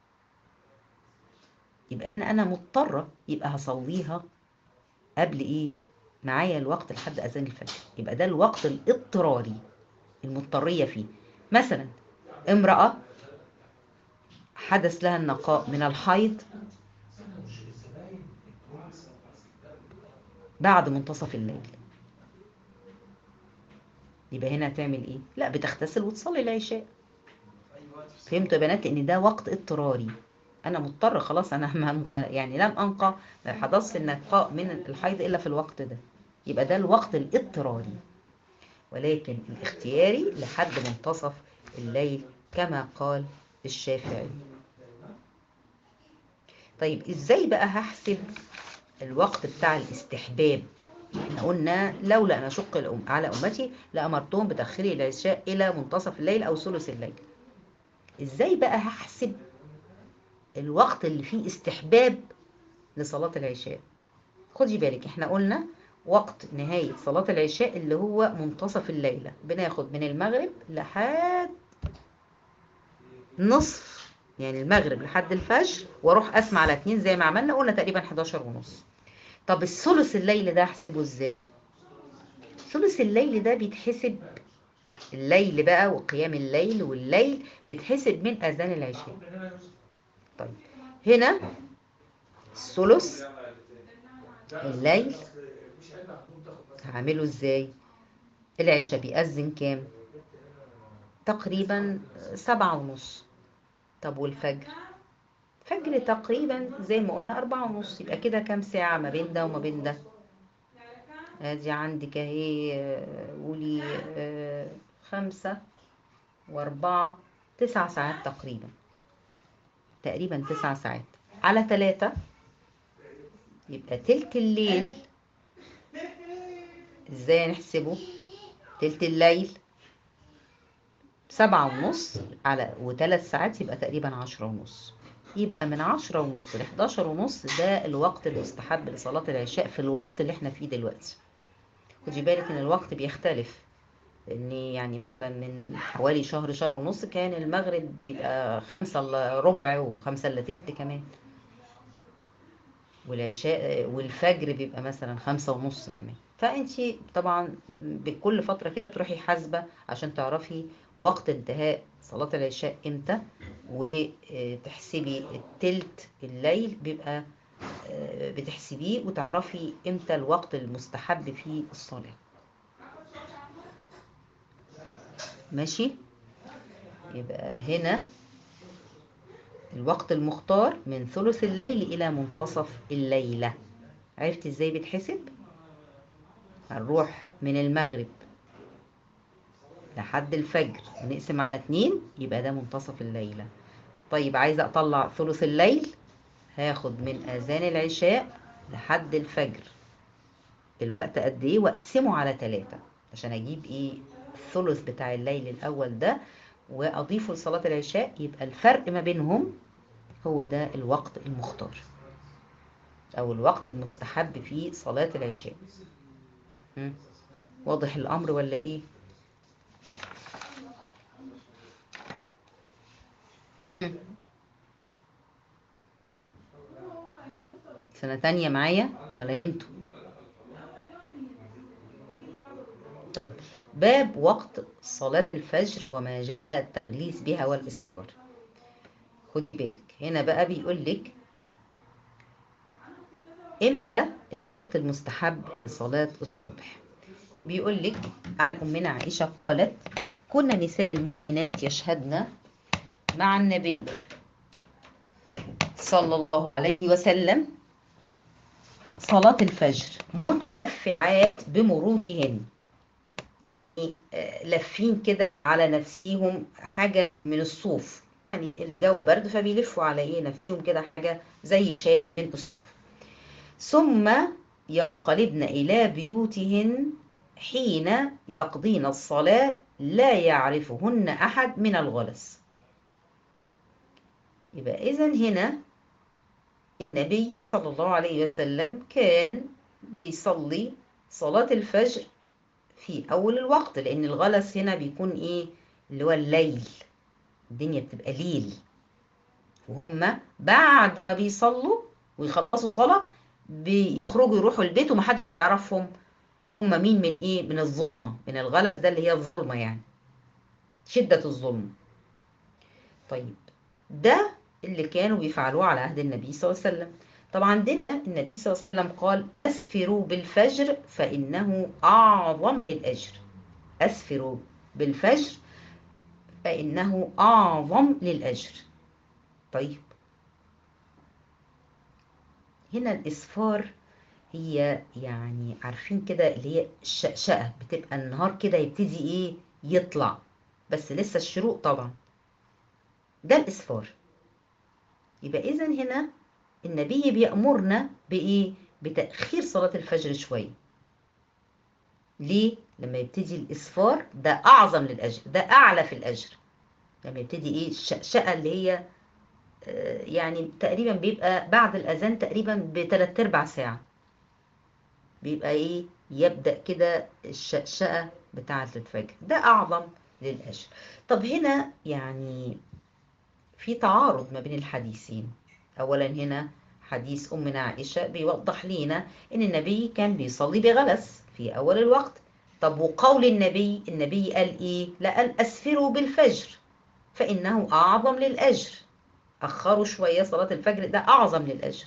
يبقى أنا مضطرة يبقى هصليها قبل إيه؟ معايا الوقت لحد أذان الفجر يبقى ده الوقت الاضطراري المضطرية فيه مثلا امرأة حدث لها النقاء من الحيض بعد منتصف الليل يبقى هنا هتعمل ايه لا بتغتسل وتصلي العشاء فهمتوا يا بنات ان ده وقت اضطراري انا مضطر خلاص انا ما يعني لم انقى ما حدثش النقاء من الحيض الا في الوقت ده يبقى ده الوقت الاضطراري ولكن الاختياري لحد منتصف الليل كما قال الشافعي طيب ازاي بقى هحسب الوقت بتاع الاستحباب احنا قلنا لولا ان اشق الأم على امتي لامرتهم بتاخير العشاء الى منتصف الليل او ثلث الليل ازاي بقى هحسب الوقت اللي فيه استحباب لصلاة العشاء خدي بالك احنا قلنا وقت نهاية صلاة العشاء اللي هو منتصف الليلة بناخد من المغرب لحد نصف يعني المغرب لحد الفجر واروح اسمع على اتنين زي ما عملنا قلنا تقريبا 11 ونص طب الثلث الليل ده احسبه ازاي ثلث الليل ده بيتحسب الليل بقى وقيام الليل والليل بيتحسب من اذان العشاء طيب هنا الثلث الليل هعمله ازاي العشاء بيأذن كام تقريبا سبعة ونص طب والفجر فجر تقريبا زي ما قلنا أربعة ونص يبقى كده كام ساعة ما بين ده وما بين ده ادي عندك اهي قولي خمسة واربعة تسع ساعات تقريبا تقريبا تسع ساعات على ثلاثة يبقى تلت الليل ازاي نحسبه تلت الليل سبعة ونص على وثلاث ساعات يبقى تقريبا عشرة ونص يبقى من عشرة ونص لحداشر ونص ده الوقت المستحب لصلاة العشاء في الوقت اللي احنا فيه دلوقتي خدي بالك ان الوقت بيختلف لان يعني من حوالي شهر شهر ونص كان المغرب بيبقى خمسة الا ربع وخمسة الا تلت كمان والعشاء والفجر بيبقى مثلا خمسة ونص كمان فانت طبعا بكل فترة كده تروحي حاسبة عشان تعرفي وقت انتهاء صلاة العشاء امتى وتحسبي التلت الليل بيبقى بتحسبيه وتعرفي امتى الوقت المستحب في الصلاة ماشي يبقى هنا الوقت المختار من ثلث الليل إلى منتصف الليلة عرفت ازاي بتحسب هنروح من المغرب لحد الفجر ونقسم على اتنين يبقى ده منتصف الليلة طيب عايزة اطلع ثلث الليل هاخد من اذان العشاء لحد الفجر الوقت قد ايه واقسمه على ثلاثة عشان اجيب ايه الثلث بتاع الليل الاول ده واضيفه لصلاة العشاء يبقى الفرق ما بينهم هو ده الوقت المختار أو الوقت المستحب في صلاة العشاء مم. واضح الأمر ولا إيه؟ مم. سنة تانية معايا ولا انتوا باب وقت صلاة الفجر وما جاء التغليس بها والاستغفار خد بالك هنا بقى بيقول لك امتى الوقت المستحب لصلاة الصبح بيقول لك عن أمنا عائشة قالت كنا نساء المؤمنات يشهدن مع النبي صلى الله عليه وسلم صلاة الفجر متفعات بمرورهن لافين كده على نفسيهم حاجة من الصوف يعني الجو برد فبيلفوا على ايه نفسهم كده حاجة زي شيء من الصوف ثم ينقلبن إلى بيوتهن حين يقضين الصلاة لا يعرفهن أحد من الغلس يبقى إذن هنا النبي صلى الله عليه وسلم كان يصلي صلاة الفجر في أول الوقت لأن الغلس هنا بيكون إيه اللي هو الليل الدنيا بتبقى ليل وهم بعد ما بيصلوا ويخلصوا صلاة بيخرجوا يروحوا البيت ومحدش يعرفهم هم مين من إيه من الظلمة من الغلس ده اللي هي الظلمة يعني شدة الظلم طيب ده اللي كانوا بيفعلوه على عهد النبي صلى الله عليه وسلم طبعا دينا النبي صلى الله عليه وسلم قال أسفروا بالفجر فإنه أعظم الأجر أسفروا بالفجر فإنه أعظم للأجر طيب هنا الإسفار هي يعني عارفين كده اللي هي الشقشقة بتبقى النهار كده يبتدي إيه يطلع بس لسه الشروق طبعا ده الإسفار يبقى إذا هنا النبي بيأمرنا بإيه؟ بتأخير صلاة الفجر شوية ليه؟ لما يبتدي الإسفار ده أعظم للأجر ده أعلى في الأجر لما يبتدي إيه الشقشقة اللي هي آه يعني تقريبا بيبقى بعد الأذان تقريبا بثلاث أرباع ساعة بيبقى إيه يبدأ كده الشقشقة بتاعة الفجر ده أعظم للأجر طب هنا يعني في تعارض ما بين الحديثين أولا هنا حديث أمنا عائشة بيوضح لنا إن النبي كان بيصلي بغلس في أول الوقت طب وقول النبي النبي قال إيه لا قال أسفروا بالفجر فإنه أعظم للأجر أخروا شوية صلاة الفجر ده أعظم للأجر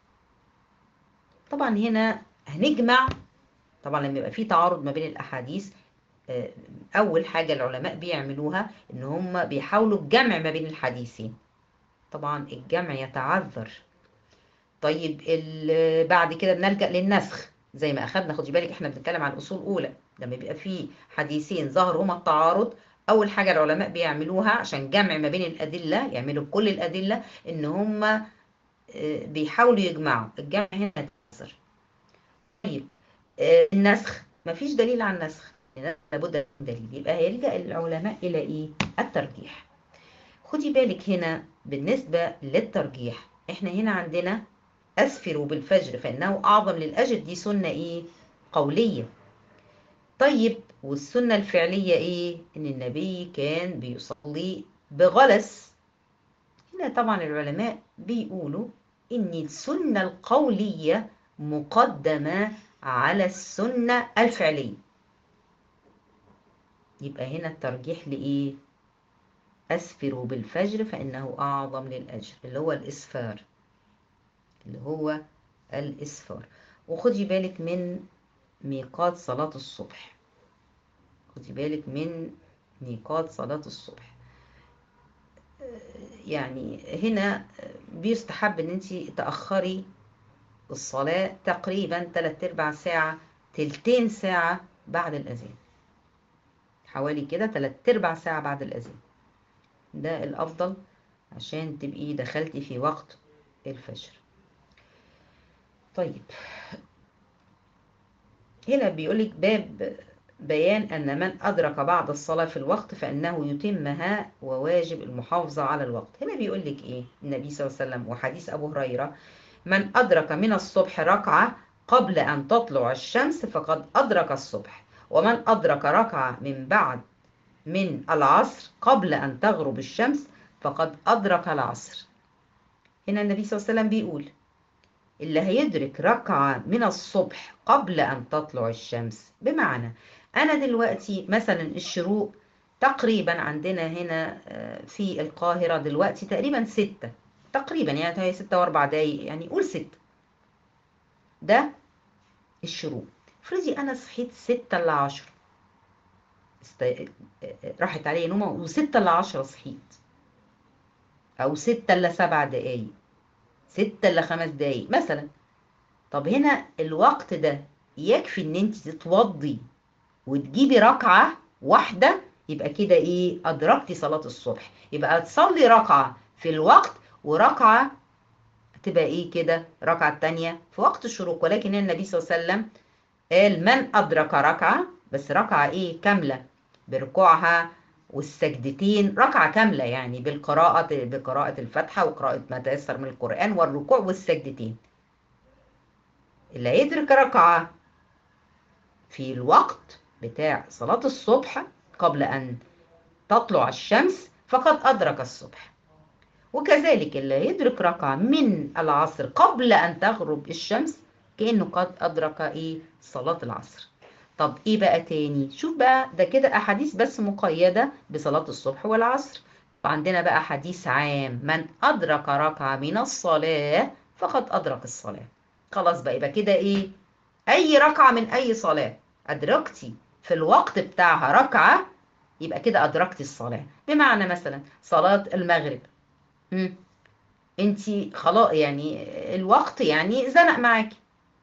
طبعا هنا هنجمع طبعا لما يبقى في تعارض ما بين الأحاديث أول حاجة العلماء بيعملوها إن هم بيحاولوا الجمع ما بين الحديثين طبعا الجمع يتعذر طيب بعد كده بنلجأ للنسخ زي ما أخدنا خدي بالك إحنا بنتكلم عن أصول أولى لما بيبقى في حديثين ظهر هما التعارض أول حاجة العلماء بيعملوها عشان جمع ما بين الأدلة يعملوا كل الأدلة إن هما بيحاولوا يجمعوا الجمع هنا يتعذر طيب النسخ مفيش دليل على النسخ لابد من دليل يبقى هيلجأ العلماء إلى إيه؟ الترجيح خدي بالك هنا بالنسبة للترجيح إحنا هنا عندنا أسفروا بالفجر فإنه أعظم للأجر دي سنة إيه؟ قولية طيب والسنة الفعلية إيه؟ إن النبي كان بيصلي بغلس هنا طبعا العلماء بيقولوا إن السنة القولية مقدمة على السنة الفعلية يبقى هنا الترجيح لإيه؟ أسفروا بالفجر فإنه أعظم للأجر اللي هو الإسفار اللي هو الإسفار وخدي بالك من ميقات صلاة الصبح خدي بالك من ميقات صلاة الصبح يعني هنا بيستحب ان انت تأخري الصلاة تقريبا 3 ارباع ساعة تلتين ساعة بعد الأذان حوالي كده 3 ارباع ساعة بعد الأذان ده الأفضل عشان تبقي دخلتي في وقت الفجر طيب هنا بيقولك باب بيان أن من أدرك بعض الصلاة في الوقت فإنه يتمها وواجب المحافظة على الوقت هنا بيقولك إيه النبي صلى الله عليه وسلم وحديث أبو هريرة من أدرك من الصبح ركعة قبل أن تطلع الشمس فقد أدرك الصبح ومن أدرك ركعة من بعد من العصر قبل أن تغرب الشمس فقد أدرك العصر هنا النبي صلى الله عليه وسلم بيقول اللي هيدرك ركعة من الصبح قبل أن تطلع الشمس بمعنى أنا دلوقتي مثلا الشروق تقريبا عندنا هنا في القاهرة دلوقتي تقريبا ستة تقريبا يعني هي ستة واربع دقايق يعني قول ستة ده الشروق افرضي أنا صحيت ستة إلا عشرة است... راحت عليا نومة وستة إلا عشرة صحيت أو ستة إلا سبع دقايق ستة إلا خمس دقايق مثلا طب هنا الوقت ده يكفي إن أنت تتوضي وتجيبي ركعة واحدة يبقى كده إيه أدركتي صلاة الصبح يبقى تصلي ركعة في الوقت وركعة تبقى إيه كده ركعة تانية في وقت الشروق ولكن النبي صلى الله عليه وسلم قال من أدرك ركعة بس ركعة إيه كاملة بركوعها والسجدتين ركعة كاملة يعني بالقراءة بقراءة الفاتحة وقراءة ما تيسر من القرآن والركوع والسجدتين اللي هيدرك ركعة في الوقت بتاع صلاة الصبح قبل أن تطلع الشمس فقد أدرك الصبح وكذلك اللي يدرك ركعة من العصر قبل أن تغرب الشمس كأنه قد أدرك إيه صلاة العصر طب إيه بقى تاني شوف بقى ده كده أحاديث بس مقيدة بصلاة الصبح والعصر وعندنا بقى حديث عام من أدرك ركعة من الصلاة فقد أدرك الصلاة خلاص بقى يبقى كده إيه أي ركعة من أي صلاة أدركتي في الوقت بتاعها ركعة يبقى كده أدركتي الصلاة بمعنى مثلا صلاة المغرب انت خلاص يعني الوقت يعني زنق معاكي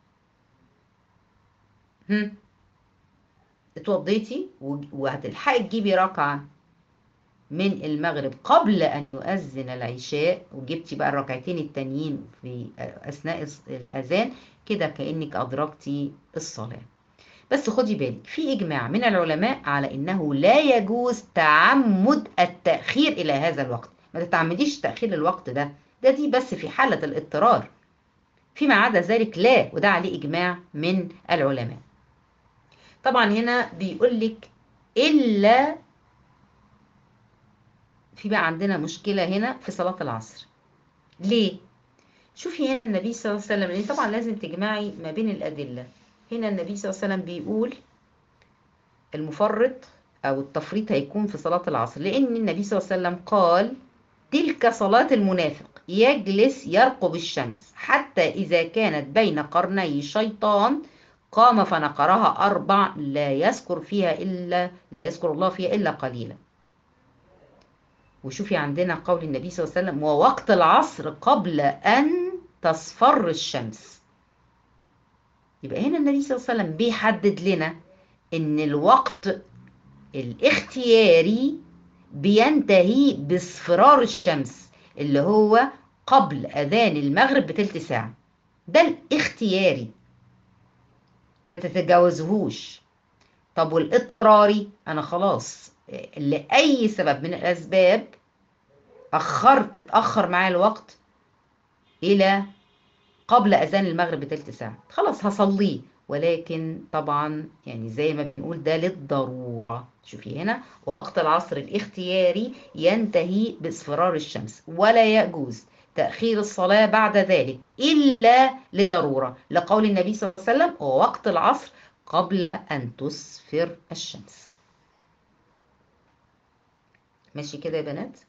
هم اتوضيتي وهتلحقي تجيبي ركعة من المغرب قبل أن يؤذن العشاء وجبتي بقى الركعتين التانيين في أثناء الأذان كده كأنك أدركتي الصلاة بس خدي بالك في إجماع من العلماء على إنه لا يجوز تعمد التأخير إلى هذا الوقت ما تتعمديش تأخير الوقت ده ده دي بس في حالة الاضطرار فيما عدا ذلك لا وده عليه إجماع من العلماء طبعا هنا بيقول لك إلا في بقى عندنا مشكلة هنا في صلاة العصر ليه؟ شوفي هنا النبي صلى الله عليه وسلم لأن طبعا لازم تجمعي ما بين الأدلة هنا النبي صلى الله عليه وسلم بيقول المفرط أو التفريط هيكون في صلاة العصر لأن النبي صلى الله عليه وسلم قال تلك صلاة المنافق يجلس يرقب الشمس حتى إذا كانت بين قرني شيطان قام فنقرها أربع لا يذكر فيها إلا يذكر الله فيها إلا قليلا وشوفي عندنا قول النبي صلى الله عليه وسلم ووقت العصر قبل أن تصفر الشمس يبقى هنا النبي صلى الله عليه وسلم بيحدد لنا إن الوقت الاختياري بينتهي باصفرار الشمس اللي هو قبل أذان المغرب بتلت ساعة ده الاختياري ما تتجاوزهوش طب والاضطراري أنا خلاص لأي سبب من الأسباب أخرت أخر معايا الوقت إلى قبل أذان المغرب بتلت ساعة خلاص هصليه ولكن طبعا يعني زي ما بنقول ده للضرورة شوفي هنا وقت العصر الاختياري ينتهي باصفرار الشمس ولا يجوز تأخير الصلاة بعد ذلك إلا لضرورة لقول النبي صلى الله عليه وسلم ووقت العصر قبل أن تسفر الشمس ماشي كده يا بنات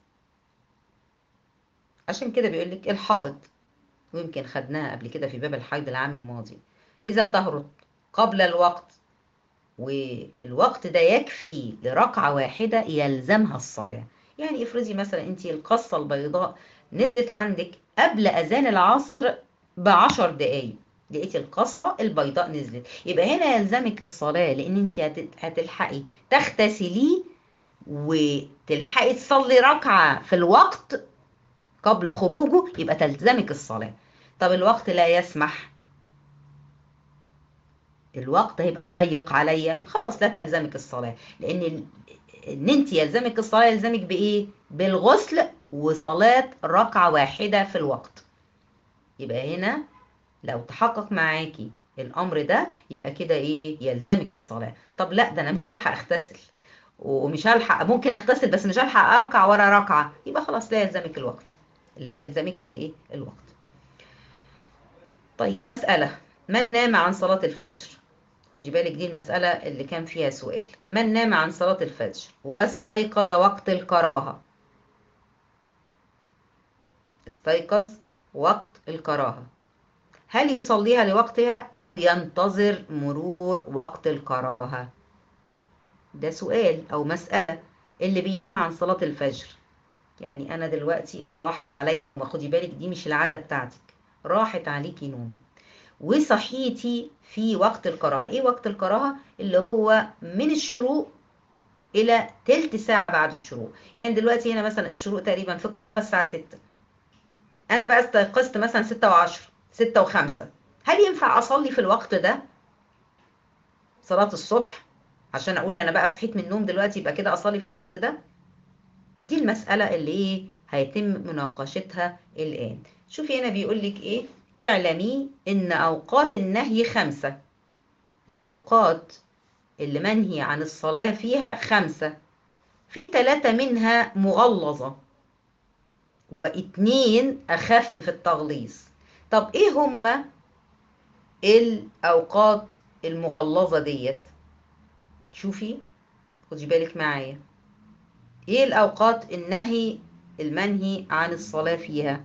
عشان كده بيقول لك الحائض ويمكن خدناها قبل كده في باب الحيض العام الماضي إذا طهرت قبل الوقت والوقت ده يكفي لركعة واحدة يلزمها الصلاة يعني افرضي مثلا انت القصة البيضاء نزلت عندك قبل أذان العصر بعشر دقايق لقيتي القصة البيضاء نزلت يبقى هنا يلزمك الصلاة لأن انت هتلحقي تغتسلي وتلحقي تصلي ركعة في الوقت قبل خروجه يبقى تلزمك الصلاة طب الوقت لا يسمح الوقت هيبقى ضيق عليا خلاص لا تلزمك الصلاة لأن ان انت يلزمك الصلاة يلزمك بإيه؟ بالغسل وصلاة ركعة واحدة في الوقت يبقى هنا لو تحقق معاكي الامر ده يبقى كده ايه يلزمك الصلاه طب لا ده انا مش هلحق اغتسل ومش هلحق ممكن اغتسل بس مش هلحق اركع ورا ركعه يبقى خلاص لا يلزمك الوقت يلزمك ايه الوقت طيب مساله من نام عن صلاه الفجر خدي بالك دي المساله اللي كان فيها سؤال من نام عن صلاه الفجر واستيقظ وقت الكراهه استيقظ وقت الكراهه هل يصليها لوقتها ينتظر مرور وقت الكراهة ده سؤال أو مسألة اللي بينام عن صلاة الفجر يعني أنا دلوقتي راح عليا وخدي بالك دي مش العادة بتاعتك راحت عليكي نوم وصحيتي في وقت الكراهة إيه وقت الكراهة اللي هو من الشروق إلى تلت ساعة بعد الشروق يعني دلوقتي هنا مثلا الشروق تقريبا في الساعة 6 أنا بقى استيقظت مثلا 6 و10 ستة وخمسة هل ينفع أصلي في الوقت ده صلاة الصبح عشان أقول أنا بقى صحيت من النوم دلوقتي يبقى كده أصلي في الوقت ده دي المسألة اللي إيه هيتم مناقشتها الآن شوفي هنا بيقول لك إيه اعلمي إن أوقات النهي خمسة أوقات اللي منهي عن الصلاة فيها خمسة في ثلاثة منها مغلظة واتنين أخف في التغليظ طب ايه هما الاوقات المغلظه ديت شوفي خدي بالك معايا ايه الاوقات النهي المنهي عن الصلاه فيها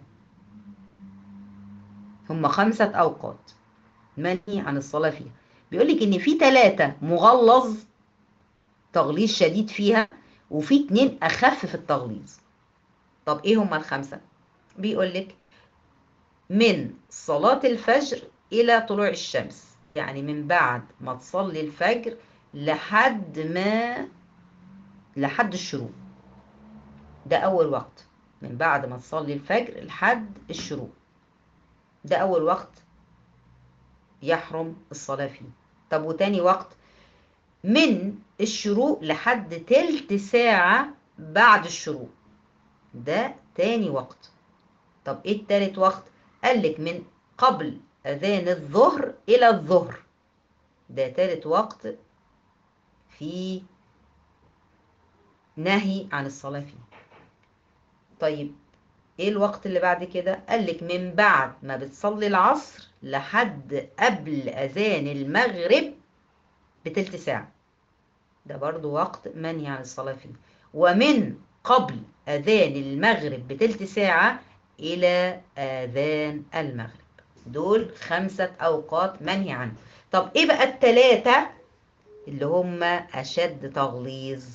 هما خمسه اوقات منهي عن الصلاه فيها بيقول لك ان في ثلاثه مغلظ تغليظ شديد فيها وفي اتنين اخف في التغليظ طب ايه هما الخمسه بيقول لك من صلاة الفجر إلى طلوع الشمس يعني من بعد ما تصلي الفجر لحد ما لحد الشروق ده أول وقت من بعد ما تصلي الفجر لحد الشروق ده أول وقت يحرم الصلاة فيه طب وتاني وقت من الشروق لحد تلت ساعة بعد الشروق ده تاني وقت طب ايه التالت وقت قال لك من قبل أذان الظهر إلى الظهر ده تالت وقت في نهي عن الصلاة فيه طيب ايه الوقت اللي بعد كده قال لك من بعد ما بتصلي العصر لحد قبل أذان المغرب بتلت ساعة ده برضو وقت منهي عن الصلاة فيه ومن قبل أذان المغرب بتلت ساعة إلى آذان المغرب دول خمسة أوقات منهي عنه طب إيه بقى التلاتة اللي هم أشد تغليظ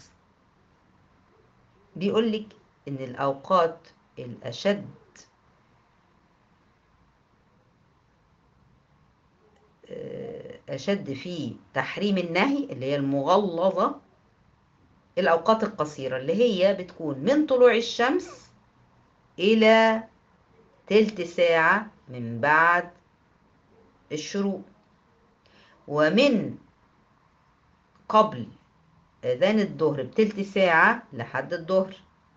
بيقول لك إن الأوقات الأشد أشد في تحريم النهي اللي هي المغلظة الأوقات القصيرة اللي هي بتكون من طلوع الشمس إلى تلت ساعة من بعد الشروق ومن قبل أذان الظهر بتلت ساعة لحد الظهر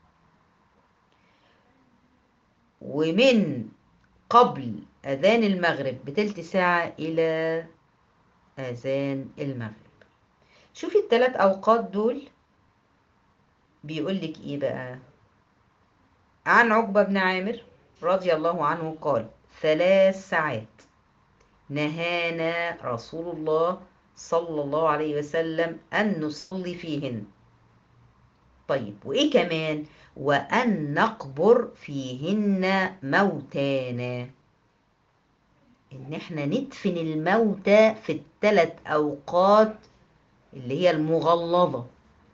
ومن قبل أذان المغرب بتلت ساعة إلى أذان المغرب شوفي الثلاث أوقات دول بيقول لك إيه بقى عن عقبة بن عامر رضي الله عنه قال ثلاث ساعات نهانا رسول الله صلى الله عليه وسلم أن نصلي فيهن طيب وإيه كمان وأن نقبر فيهن موتانا إن إحنا ندفن الموتى في الثلاث أوقات اللي هي المغلظة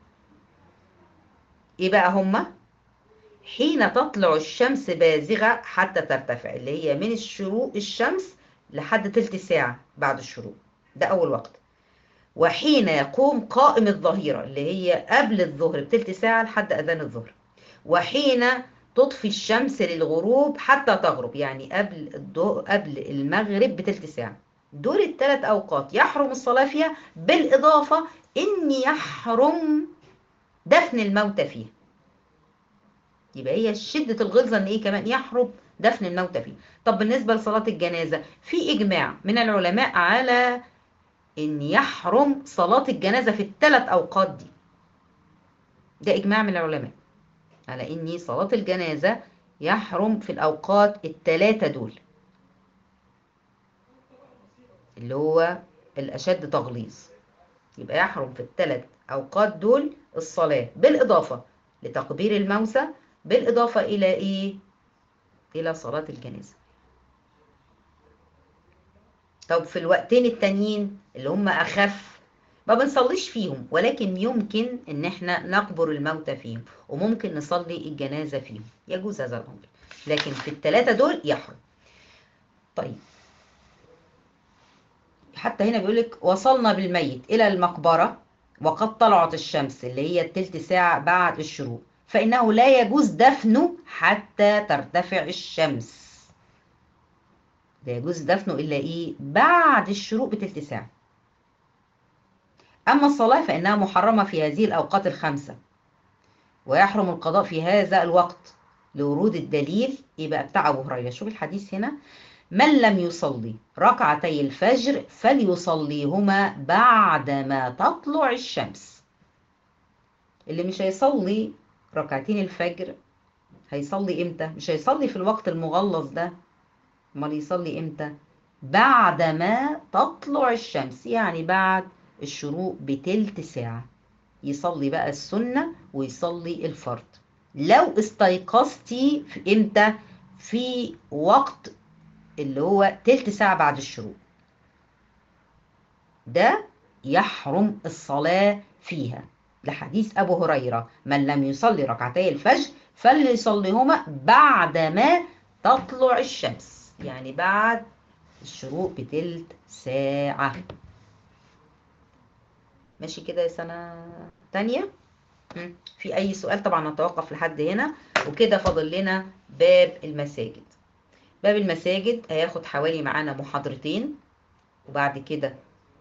إيه بقى هما؟ حين تطلع الشمس بازغة حتى ترتفع اللي هي من الشروق الشمس لحد تلت ساعة بعد الشروق ده أول وقت وحين يقوم قائم الظهيرة اللي هي قبل الظهر بتلت ساعة لحد أذان الظهر وحين تطفي الشمس للغروب حتى تغرب يعني قبل الضوء قبل المغرب بتلت ساعة دول الثلاث أوقات يحرم الصلاة فيها بالإضافة إن يحرم دفن الموتى فيها يبقى هي شدة الغلظة إن إيه كمان يحرم دفن الموتى فيه طب بالنسبة لصلاة الجنازة في إجماع من العلماء على إن يحرم صلاة الجنازة في الثلاث أوقات دي ده إجماع من العلماء على إن صلاة الجنازة يحرم في الأوقات الثلاثة دول اللي هو الأشد تغليظ يبقى يحرم في الثلاث أوقات دول الصلاة بالإضافة لتقبير الموسى بالإضافة إلى إيه؟ إلى صلاة الجنازة طب في الوقتين التانيين اللي هم أخف ما بنصليش فيهم ولكن يمكن إن إحنا نقبر الموتى فيهم وممكن نصلي الجنازة فيهم يجوز هذا الأمر لكن في الثلاثة دول يحرم طيب حتى هنا بيقول لك وصلنا بالميت إلى المقبرة وقد طلعت الشمس اللي هي التلت ساعة بعد الشروق فإنه لا يجوز دفنه حتى ترتفع الشمس لا يجوز دفنه إلا إيه بعد الشروق بتلت ساعة أما الصلاة فإنها محرمة في هذه الأوقات الخمسة ويحرم القضاء في هذا الوقت لورود الدليل يبقى بتاع أبو هريرة شوف الحديث هنا من لم يصلي ركعتي الفجر فليصليهما بعدما تطلع الشمس اللي مش هيصلي ركعتين الفجر هيصلي امتى مش هيصلي في الوقت المغلظ ده امال يصلي امتى بعدما تطلع الشمس يعني بعد الشروق بتلت ساعة يصلي بقى السنة ويصلي الفرض لو استيقظتي في امتى في وقت اللي هو تلت ساعة بعد الشروق ده يحرم الصلاة فيها لحديث أبو هريرة من لم يصلي ركعتي الفجر فليصليهما بعدما تطلع الشمس يعني بعد الشروق بتلت ساعة ماشي كده يا سنة تانية في أي سؤال طبعا نتوقف لحد هنا وكده فاضل لنا باب المساجد باب المساجد هياخد حوالي معانا محاضرتين وبعد كده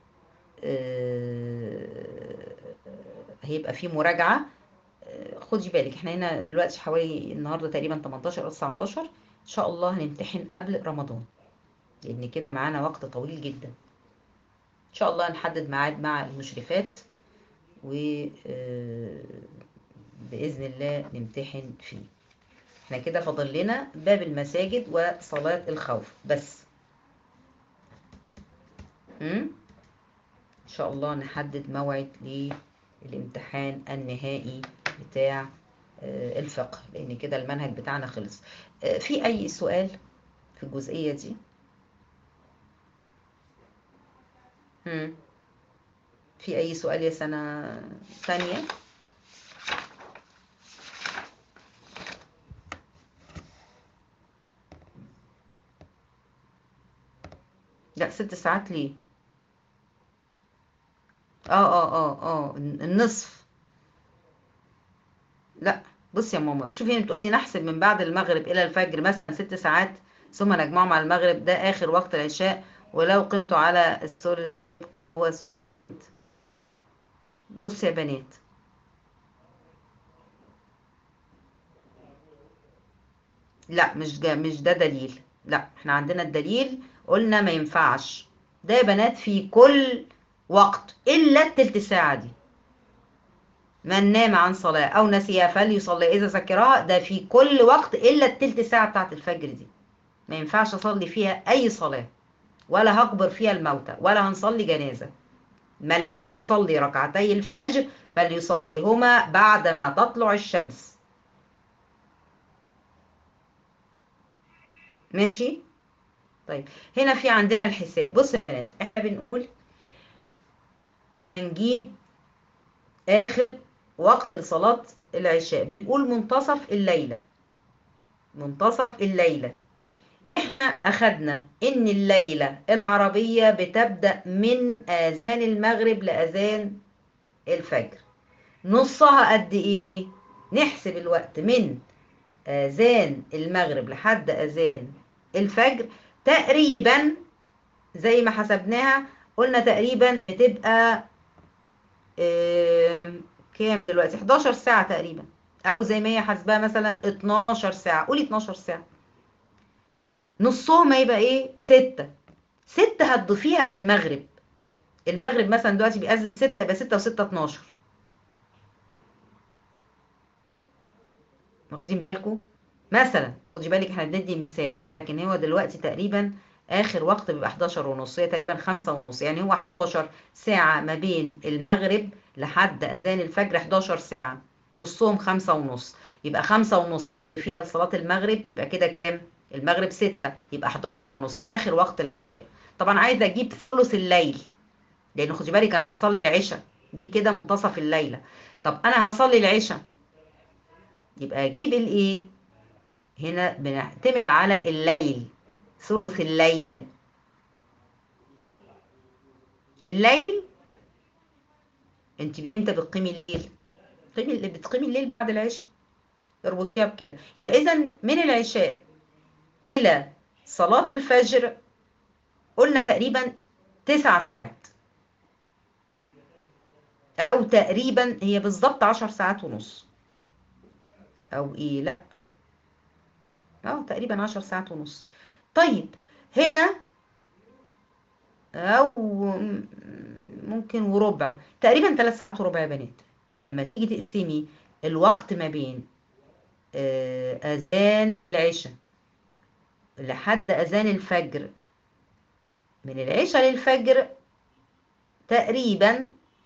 هيبقى فيه مراجعة خدي بالك احنا هنا دلوقتي حوالي النهاردة تقريبا 18 أو 19 إن شاء الله هنمتحن قبل رمضان لأن كده معانا وقت طويل جدا إن شاء الله نحدد ميعاد مع المشرفات و بإذن الله نمتحن فيه احنا كده فاضل لنا باب المساجد وصلاة الخوف بس امم ان شاء الله نحدد موعد للامتحان النهائي بتاع الفقه لان كده المنهج بتاعنا خلص في اي سؤال في الجزئية دي هم. في اي سؤال يا سنة ثانية لا ست ساعات ليه اه اه اه اه النصف لا بصي يا ماما شوفي انت بتقولي نحسب من بعد المغرب الى الفجر مثلا ست ساعات ثم نجمعهم على المغرب ده اخر وقت العشاء ولو قمتوا على السور هو بصي يا بنات لا مش جا مش ده دليل لا احنا عندنا الدليل قلنا ما ينفعش ده يا بنات في كل وقت إلا التلت ساعة دي من نام عن صلاة أو نسيها فليصلي إذا ذكرها ده في كل وقت إلا التلت ساعة بتاعت الفجر دي ما ينفعش أصلي فيها أي صلاة ولا هقبر فيها الموتى ولا هنصلي جنازة من يصلي ركعتي الفجر فليصليهما بعد ما تطلع الشمس ماشي طيب هنا في عندنا الحساب بص يا بنات احنا بنقول هنجيب اخر وقت صلاة العشاء بنقول منتصف الليلة منتصف الليلة احنا اخدنا ان الليلة العربية بتبدأ من اذان المغرب لاذان الفجر نصها قد ايه نحسب الوقت من اذان المغرب لحد اذان الفجر تقريبا زي ما حسبناها قلنا تقريبا بتبقى اه كام دلوقتي 11 ساعة تقريبا او زي ما هي حاسباها مثلا 12 ساعة قولي 12 ساعة نصهم هيبقى ايه ستة ستة هتضيفيها المغرب المغرب مثلا دلوقتي بيأذن ستة يبقى ستة وستة اتناشر واخدين بالكم مثلا خدي بالك احنا بندي مثال لكن هو دلوقتي تقريبا اخر وقت بيبقى 11 ونص هي تقريبا 5 ونص يعني هو 11 ساعة ما بين المغرب لحد اذان الفجر 11 ساعة نصهم 5 ونص يبقى 5 ونص في صلاة المغرب يبقى كده كام المغرب 6 يبقى 11 ونص اخر وقت المغرب. طبعا عايزه اجيب ثلث الليل لان خدي بالك انا هصلي العشاء كده منتصف الليله طب انا هصلي العشاء يبقى اجيب الايه هنا بنعتمد على الليل ثلث الليل الليل انت امتى بتقيمي الليل بتقيمي الليل بتقيمي الليل بعد العشاء اربطيها بكده اذا من العشاء الى صلاه الفجر قلنا تقريبا تسع ساعات او تقريبا هي بالظبط عشر ساعات ونص او ايه لا اه تقريبا عشر ساعات ونص طيب هنا او ممكن وربع تقريبا ثلاث ساعات وربع يا بنات لما تيجي تقسمي الوقت ما بين اذان العشاء لحد اذان الفجر من العشاء للفجر تقريبا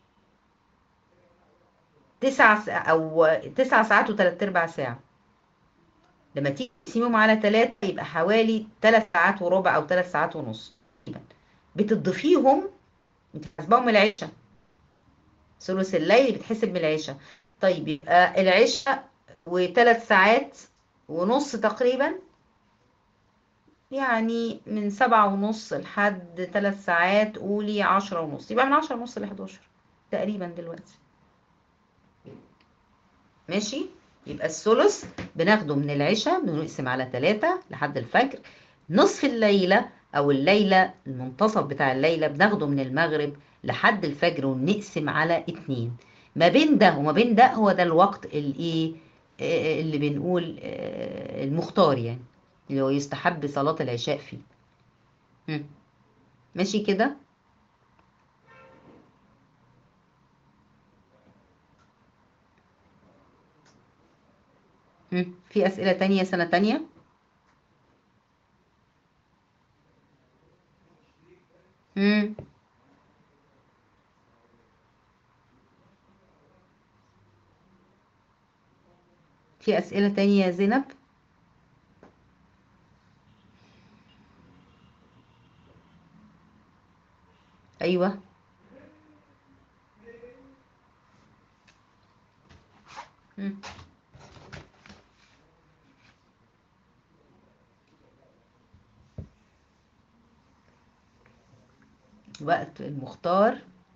تسع ساعة أو تسع ساعات وثلاث أرباع ساعة لما تيجي تقسميهم على ثلاثة يبقى حوالي ثلاث ساعات وربع أو ثلاث ساعات ونص بتضيفيهم انت حاسباهم من العشاء ثلث الليل بتحسب من العشاء طيب يبقى العشاء وثلاث ساعات ونص تقريبا يعني من سبعة ونص لحد ثلاث ساعات قولي عشرة ونص يبقى من عشرة ونص لحداشر تقريبا دلوقتي ماشي يبقى الثلث بناخده من العشاء بنقسم على ثلاثة لحد الفجر نصف الليلة أو الليلة المنتصف بتاع الليلة بناخده من المغرب لحد الفجر ونقسم على اتنين ما بين ده وما بين ده هو ده الوقت الايه اللي بنقول المختار يعني اللي هو يستحب صلاة العشاء فيه هم. ماشي كده هم. في أسئلة تانية سنة تانية هم. في أسئلة تانية يا زينب أيوة هم. وقت المختار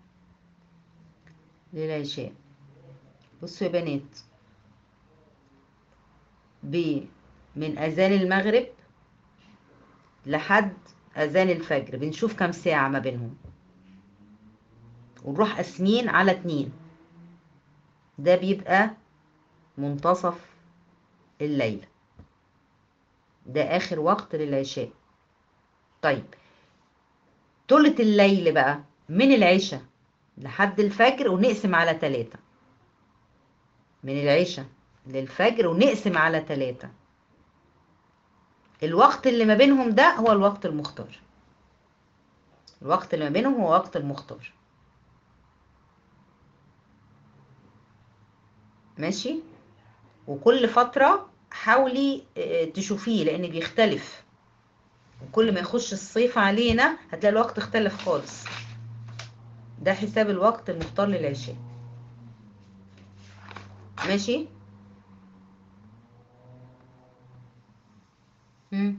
للعشاء بصوا يا بنات ب من أذان المغرب لحد أذان الفجر بنشوف كام ساعة ما بينهم ونروح قاسمين على اتنين ده بيبقى منتصف الليل ده آخر وقت للعشاء طيب طولة الليل بقى من العشاء لحد الفجر ونقسم على تلاتة من العشاء للفجر ونقسم على تلاتة الوقت اللي ما بينهم ده هو الوقت المختار الوقت اللي ما بينهم هو وقت المختار ماشي وكل فترة حاولي تشوفيه لأن بيختلف وكل ما يخش الصيف علينا هتلاقي الوقت اختلف خالص ده حساب الوقت المختار للعشاء ماشي مم.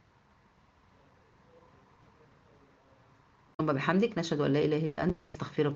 اللهم بحمدك نشهد ان لا اله الا انت نستغفرك